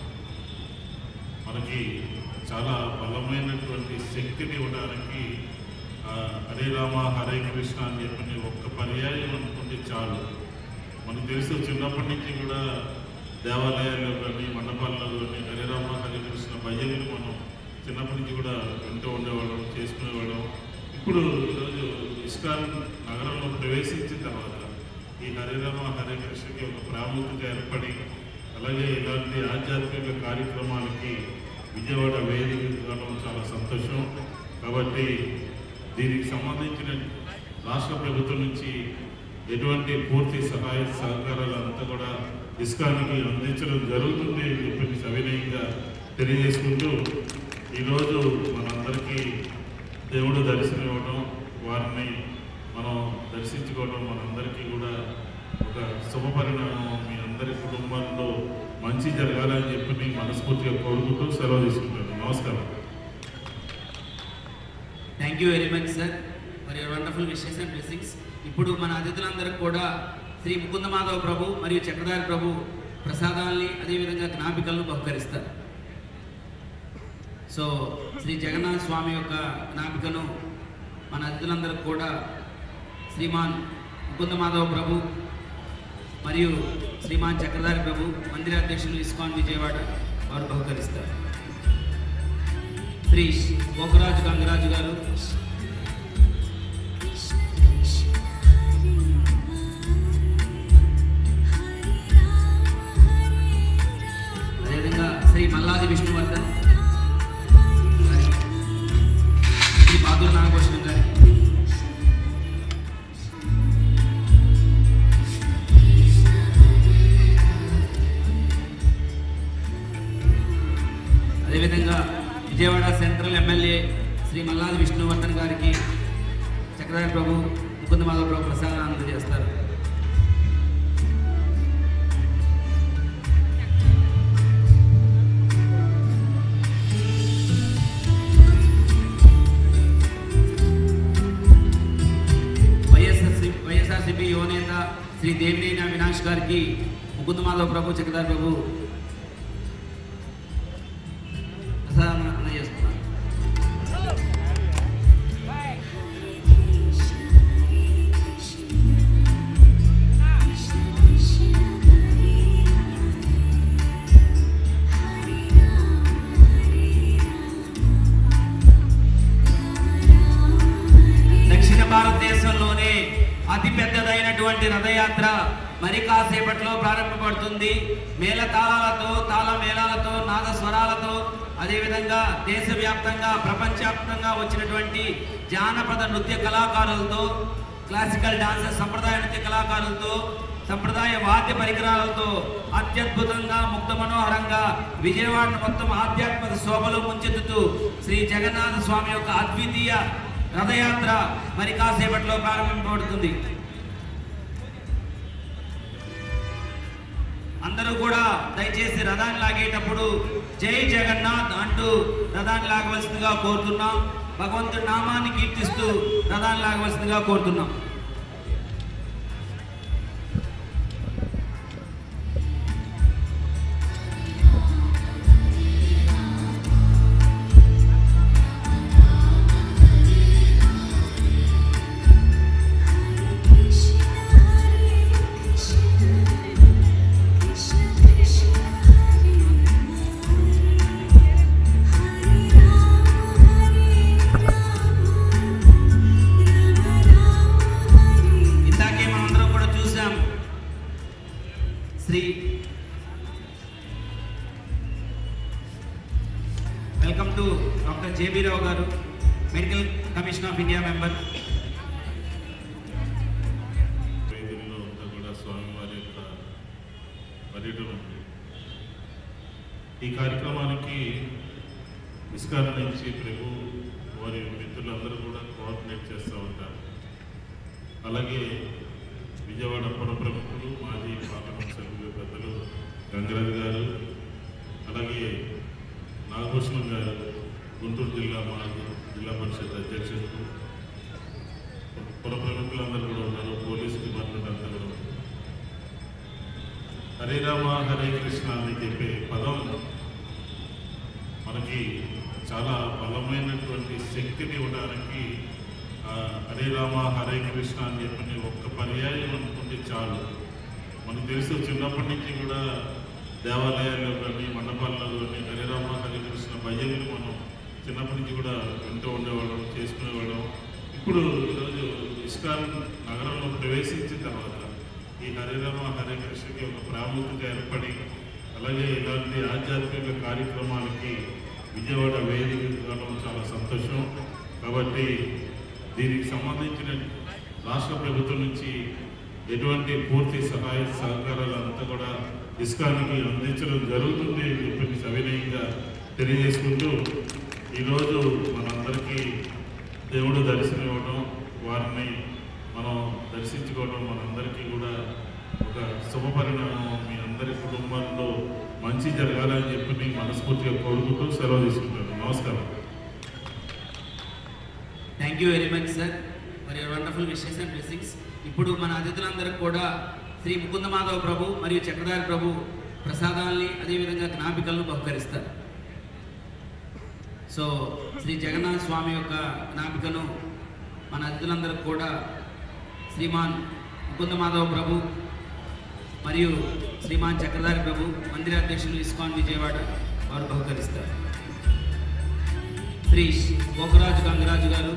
మనకి చాలా బలమైనటువంటి శక్తిని ఇవ్వడానికి ఆ, హరే రామ హరే కృష్ణ అని చెప్పిన ఒక్క పర్యాయం అనుకుంటే చాలు మనకు తెలుసు చిన్నప్పటి నుంచి కూడా దేవాలయాల్లో కానీ మండపాల్లో కానీ హరే రామ హరే కృష్ణ భజనలు మనం చిన్నప్పటి నుంచి కూడా వింటూ ఉండేవాళ్ళం చేసుకునేవాళ్ళం ఇప్పుడు ఈరోజు ఇస్కాన్ నగరంలో ప్రవేశించిన తర్వాత ఈ హరే రామ హరే కృష్ణకి ఒక ప్రాముఖ్యత ఏర్పడి అలాగే ఇలాంటి ఆధ్యాత్మిక కార్యక్రమాలకి విజయవాడ వేదిక కావడం చాలా సంతోషం కాబట్టి దీనికి సంబంధించిన రాష్ట్ర ప్రభుత్వం నుంచి ఎటువంటి పూర్తి సహాయ సహకారాలు అంతా కూడా ఇస్కానికి అందించడం జరుగుతుంది అని చెప్పి సవినయంగా తెలియజేసుకుంటూ ఈరోజు మనందరికీ దేవుడు దర్శనం ఇవ్వడం వారిని మనం దర్శించుకోవడం మనందరికీ కూడా ఒక శుభ పరిణామం మీ అందరి కుటుంబాల్లో మంచి జరగాలని చెప్పి నేను మనస్ఫూర్తిగా కోరుకుంటూ సెలవు తీసుకుంటాను నమస్కారం thank you very much sir for your wonderful wishes and blessings ఇప్పుడు మన అతిథులందరికీ కూడా శ్రీ ముకుంద మాధవ ప్రభు మరియు చక్రధారి ప్రభు ప్రసాదాల్ని అదేవిధంగా జ్ఞాపికలను బహుకరిస్తారు సో శ్రీ జగన్నాథ స్వామి యొక్క జ్ఞాపికను మన అతిథులందరికీ కూడా శ్రీమాన్ ముకుంద మాధవ ప్రభు మరియు శ్రీమాన్ చక్రధారి ప్రభు మందిరాధ్యక్షులు ఇస్కాన్ విజయవాడ వారు బహుకరిస్తారు శ్రీ గోకురాజు గంగరాజు గారు అదేవిధంగా శ్రీ మల్లాది విష్ణువర్ధన్ గారి, శ్రీ బాదూర్ నాగభూషణం గారి అదేవిధంగా విజయవాడ సెంట్రల్ ఎమ్మెల్యే శ్రీ మల్లాది విష్ణువర్ధన్ గారికి చక్రధారి ప్రభు ముకుంద మాధవ ప్రభు ప్రసాదాన్ని అందజేస్తారు వైఎస్ఆర్సీ వైఎస్ఆర్సీపీ యువనేత శ్రీ దేవినేని అవినాష్ గారికి ముకుంద మాధవ ప్రభు చక్రధారి ప్రభు ప్రసాదం అందజేస్తున్నారు దక్షిణ భారతదేశంలోనే అతి పెద్దదైనటువంటి రథయాత్ర మరి కాసేపట్లో ప్రారంభపడుతుంది మేళతాళాలతో తాళ మేళాలతో నాద స్వరాలతో అదేవిధంగా దేశవ్యాప్తంగా ప్రపంచవ్యాప్తంగా వచ్చినటువంటి జానపద నృత్య కళాకారులతో క్లాసికల్ డాన్సర్ సంప్రదాయ నృత్య కళాకారులతో సంప్రదాయ వాద్య పరికరాలతో అత్యద్భుతంగా ముక్త మనోహరంగా విజయవాడ మొత్తం ఆధ్యాత్మిక శోభలో ముంచెత్తుతూ శ్రీ జగన్నాథ స్వామి యొక్క అద్వితీయ రథయాత్ర మరి కాసేపట్లో ప్రారంభింపబడుతుంది అందరూ కూడా దయచేసి రథాన్ని లాగేటప్పుడు జై జగన్నాథ్ అంటూ రథాన్ని లాగవలసిందిగా కోరుతున్నాం భగవంతుడి నామాన్ని కీర్తిస్తూ రథాన్ని లాగవలసిందిగా కోరుతున్నాం ఇందాకే మనందరం కూడా చూసాం Shri welcome to doctor JB Rao garu medical commission of India member వేదికలో అంతా కూడా స్వామివారి యొక్క పర్యటన ఉంది ఈ కార్యక్రమానికి ఇస్కాన్ నుంచి ప్రభు వారి మిత్రులందరూ కూడా కోఆర్డినేట్ చేస్తూ ఉంటారు అలాగే విజయవాడ పుర ప్రముఖులు మాజీ పార్లమెంట్ సభ్యులు పెద్దలు గంగరాజు గారు అలాగే నాగభూషణం గారు గుంటూరు జిల్లా మాజీ జిల్లా పరిషత్ అధ్యక్షులు పుర ప్రముఖులందరూ కూడా ఉన్నారు పోలీస్ డిపార్ట్మెంట్ అంతా కూడా ఉన్నారు. హరే రామ హరే కృష్ణ అని చెప్పే పదం మనకి చాలా బలమైనటువంటి శక్తిని ఇవ్వడానికి ఆ, హరే రామ హరే కృష్ణ అని చెప్పని ఒక్క పర్యాయం అనుకుంటే చాలు మనకు తెలుసు చిన్నప్పటి నుంచి కూడా దేవాలయాల్లో కానీ మండపాల్లో కానీ హరే రామ హరే కృష్ణ భజనలు మనం చిన్నప్పటి నుంచి కూడా వింటూ ఉండేవాళ్ళం చేసుకునేవాళ్ళం ఇప్పుడు ఈరోజు ఇస్కాన్ నగరంలో ప్రవేశించిన తర్వాత ఈ హరే రామ హరే కృష్ణకి ఒక ప్రాముఖ్యత ఏర్పడి అలాగే ఇలాంటి ఆధ్యాత్మిక కార్యక్రమాలకి విజయవాడ వేదిక కావడం చాలా సంతోషం కాబట్టి దీనికి సంబంధించిన రాష్ట్ర ప్రభుత్వం నుంచి ఎటువంటి పూర్తి సహాయ సహకారాలు అంతా కూడా ఇస్కాన్కి అందించడం జరుగుతుంది అని చెప్పి సవినయంగా తెలియజేసుకుంటూ ఈరోజు మనందరికీ దేవుడు దర్శనం ఇవ్వడం వారిని మనం దర్శించుకోవడం మనందరికీ కూడా ఒక శుభ పరిణామం మీ అందరి కుటుంబాల్లో మంచి జరగాలని చెప్పి నేను మనస్ఫూర్తిగా కోరుకుంటూ సెలవు తీసుకుంటాను నమస్కారం thank you very much sir for your wonderful wishes and blessings ఇప్పుడు మన అతిథులందరికీ కూడా శ్రీ ముకుంద మాధవ ప్రభు మరియు చక్రధారి ప్రభు ప్రసాదాల్ని అదేవిధంగా జ్ఞాపికలను బహుకరిస్తారు సో శ్రీ జగన్నాథ స్వామి యొక్క జ్ఞాపికను మన అతిథులందరికీ కూడా శ్రీమాన్ ముకుంద మాధవ ప్రభు మరియు శ్రీమాన్ చక్రధారి ప్రభు మందిరాధ్యక్షులు ఇస్కాన్ విజయవాడ వారు బహుకరిస్తారు శ్రీ గోకురాజు గంగరాజు గారు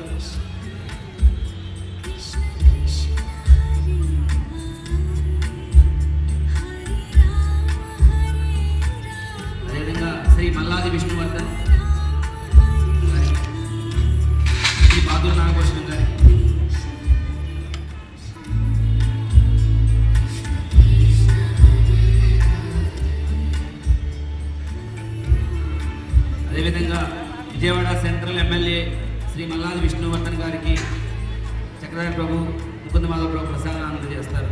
అదేవిధంగా శ్రీ మల్లాది విష్ణువర్ధన్ గారికి, శ్రీ బాదూర్ నాగభూషణం గారి అదేవిధంగా విజయవాడ సెంట్రల్ ఎమ్మెల్యే శ్రీ మల్లాది విష్ణువర్ధన్ గారికి చక్రధారి ప్రభు ముకుంద మాధవ ప్రభు ప్రసాదాన్ని అందజేస్తారు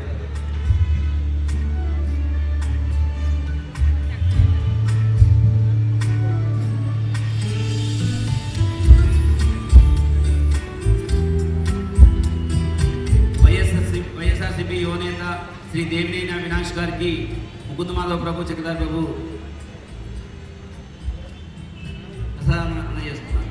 వైఎస్ఆర్సీ వైఎస్ఆర్సీపీ యువనేత శ్రీ దేవినేని అవినాష్ గారికి ముకుంద మాధవ ప్రభు చక్రధారి ప్రభు ప్రసాదం అందజేస్తున్నారు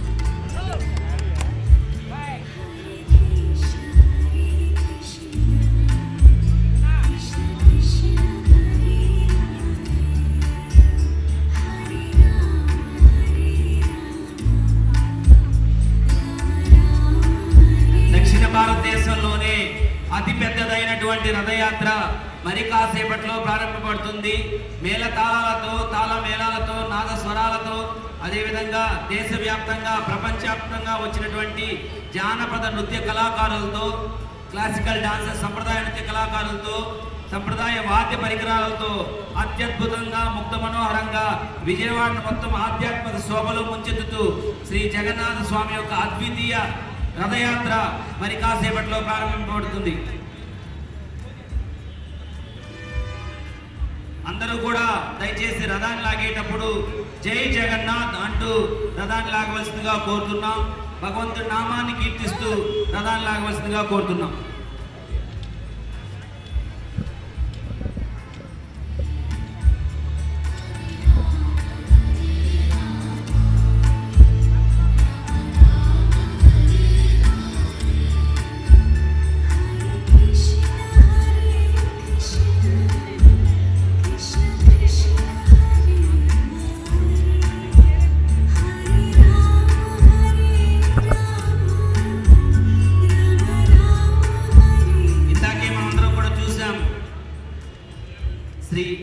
దక్షిణ భారతదేశంలోనే అతి పెద్దదైనటువంటి రథయాత్ర మరి కాసేపట్లో ప్రారంభపడుతుంది మేళతాళాలతో తాళ మేళాలతో నాద స్వరాలతో అదేవిధంగా దేశవ్యాప్తంగా ప్రపంచవ్యాప్తంగా వచ్చినటువంటి జానపద నృత్య కళాకారులతో క్లాసికల్ డాన్సర్ సంప్రదాయ నృత్య కళాకారులతో సంప్రదాయ వాద్య పరికరాలతో అత్యద్భుతంగా ముక్త మనోహరంగా విజయవాడ మొత్తం ఆధ్యాత్మిక శోభలో ముంచెత్తుతూ శ్రీ జగన్నాథ స్వామి యొక్క అద్వితీయ రథయాత్ర మరి కాసేపట్లో ప్రారంభింపబడుతుంది అందరూ కూడా దయచేసి రథాన్ని లాగేటప్పుడు జై జగన్నాథ్ అంటూ రథాన్ని లాగవలసిందిగా కోరుతున్నాం భగవంతుడి నామాన్ని కీర్తిస్తూ రథాన్ని లాగవలసిందిగా కోరుతున్నాం ఇందాకే మనందరం కూడా చూసాం Shri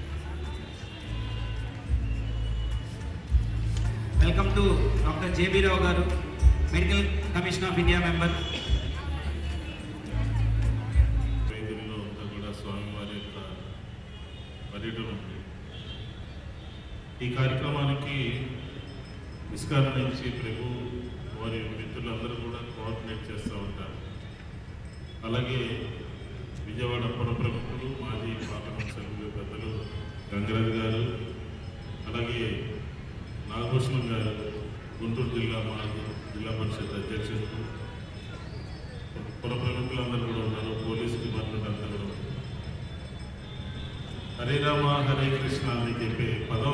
welcome to doctor JB Rao garu medical commission of India member వేదికలో అంతా కూడా స్వామివారి యొక్క పర్యటన ఉంది ఈ కార్యక్రమానికి ఇస్కాన్ నుంచి ప్రభు వారి మిత్రులందరూ కూడా కోఆర్డినేట్ చేస్తూ ఉంటారు అలాగే విజయవాడ పుర ప్రముఖులు మాజీ పార్లమెంట్ సభ్యులు పెద్దలు గంగరాజు గారు అలాగే నాగభూషణం గారు గుంటూరు జిల్లా మాజీ జిల్లా పరిషత్ అధ్యక్షులు పుర ప్రముఖులందరూ కూడా ఉన్నారు పోలీస్ డిపార్ట్మెంట్ అందరూ కూడా ఉన్నారు. హరే రామ హరే కృష్ణ అని చెప్పే పదం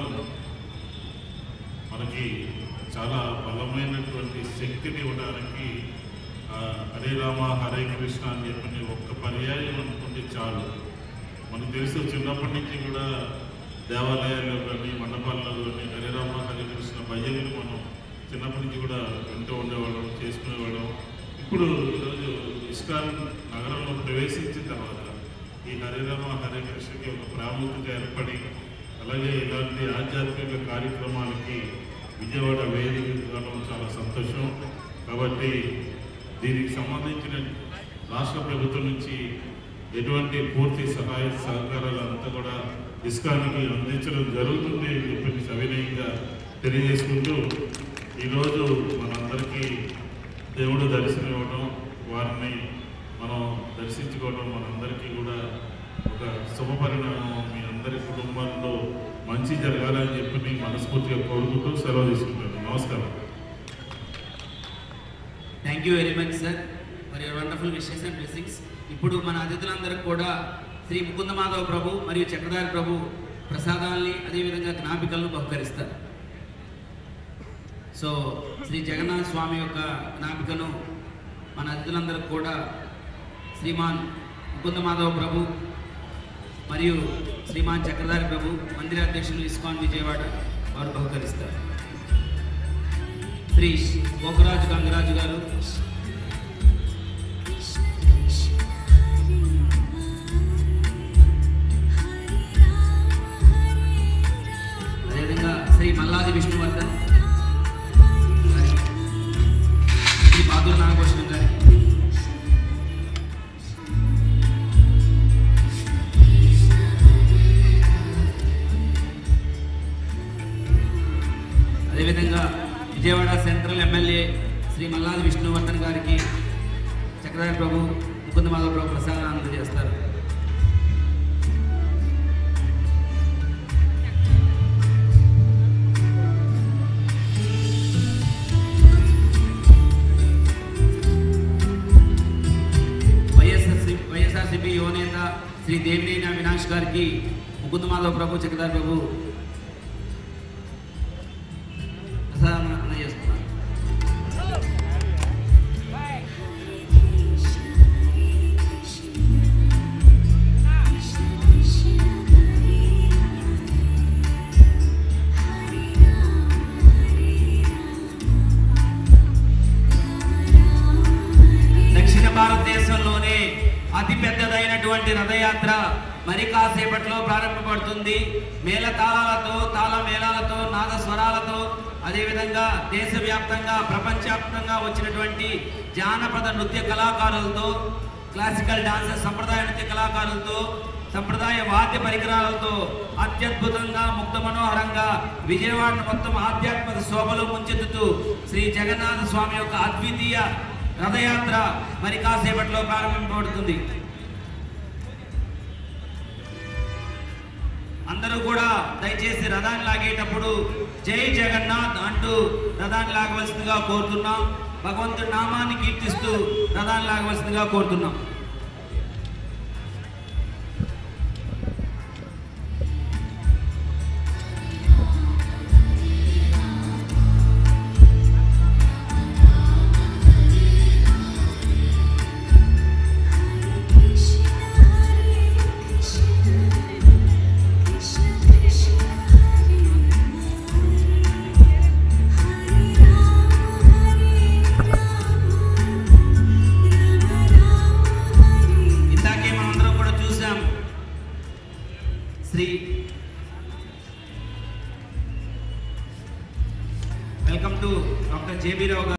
మనకి చాలా బలమైనటువంటి శక్తిని ఇవ్వడానికి ఆ, హరే రామ హరే కృష్ణ అని చెప్పిన ఒక్క పర్యాయం అనుకుంటే చాలు మనకు తెలుసు చిన్నప్పటి నుంచి కూడా దేవాలయాల్లో కానీ మండపాల్లో కానీ హరే రామ హరే కృష్ణ భజనలు మనం చిన్నప్పటి నుంచి కూడా వింటూ ఉండేవాళ్ళం చేసుకునేవాళ్ళం ఇప్పుడు ఈరోజు ఇస్కాన్ నగరంలో ప్రవేశించిన తర్వాత ఈ హరే రామ హరే కృష్ణకి ఒక ప్రాముఖ్యత ఏర్పడి అలాగే ఇలాంటి ఆధ్యాత్మిక కార్యక్రమాలకి విజయవాడ వేదిక కావడం చాలా సంతోషం కాబట్టి దీనికి సంబంధించిన రాష్ట్ర ప్రభుత్వం నుంచి ఎటువంటి పూర్తి సహాయ సహకారాలు అంతా కూడా ఇస్కాన్కి అందించడం జరుగుతుంది అని చెప్పి సవినయంగా తెలియజేసుకుంటూ ఈరోజు మనందరికీ దేవుడు దర్శనం ఇవ్వడం వారిని మనం దర్శించుకోవడం మనందరికీ కూడా ఒక శుభ పరిణామం మీ అందరి కుటుంబాల్లో మంచి జరగాలని చెప్పి నేను మనస్ఫూర్తిగా కోరుకుంటూ సెలవు తీసుకుంటాను నమస్కారం thank you very much sir for your wonderful wishes and blessings ఇప్పుడు మన అతిథులందరికీ కూడా శ్రీ ముకుంద మాధవ ప్రభు మరియు చక్రధారి ప్రభు ప్రసాదాల్ని అదేవిధంగా జ్ఞాపికలను బహుకరిస్తారు సో శ్రీ జగన్నాథ స్వామి యొక్క జ్ఞాపికను మన అతిథులందరికీ కూడా శ్రీమాన్ ముకుంద మాధవ ప్రభు మరియు శ్రీమాన్ చక్రధారి ప్రభు మందిరాధ్యక్షులు ఇస్కాన్ విజయవాడ వారు బహుకరిస్తారు శ్రీ గోకురాజు గంగరాజు గారు అదేవిధంగా శ్రీ మల్లాది విష్ణువర్ధన్ గారికి, శ్రీ బాదూర్ నాగభూషణం గారికి అదేవిధంగా విజయవాడ సెంట్రల్ ఎమ్మెల్యే శ్రీ మల్లాది విష్ణువర్ధన్ గారికి చక్రధారి ప్రభు ముకుంద మాధవ ప్రభు ప్రసాదాన్ని అందజేస్తారు వైఎస్ఆర్సీ వైఎస్ఆర్సీపీ యువనేత శ్రీ దేవినేని అవినాష్ గారికి ముకుంద మాధవ ప్రభు చక్రధారి ప్రభు ప్రసాదం అందజేస్తున్నారు దక్షిణ భారతదేశంలోనే అతి పెద్దదైనటువంటి రథయాత్ర మరి కాసేపట్లో ప్రారంభపడుతుంది మేళతాళాలతో తాళ మేళాలతో నాద స్వరాలతో అదేవిధంగా దేశవ్యాప్తంగా ప్రపంచవ్యాప్తంగా వచ్చినటువంటి జానపద నృత్య కళాకారులతో క్లాసికల్ డాన్సర్ సంప్రదాయ నృత్య కళాకారులతో సంప్రదాయ వాద్య పరికరాలతో అత్యద్భుతంగా ముక్త మనోహరంగా విజయవాడ మొత్తం ఆధ్యాత్మిక శోభలో ముంచెత్తుతూ శ్రీ జగన్నాథ స్వామి యొక్క అద్వితీయ రథయాత్ర మరి కాసేపట్లో ప్రారంభింపబడుతుంది అందరూ కూడా దయచేసి రథాన్ని లాగేటప్పుడు జై జగన్నాథ్ అంటూ రథాన్ని లాగవలసిందిగా కోరుతున్నాం భగవంతుడి నామాన్ని కీర్తిస్తూ రథాన్ని లాగవలసిందిగా కోరుతున్నాం ఇందాకే మనందరం కూడా చూసాం శ్రీ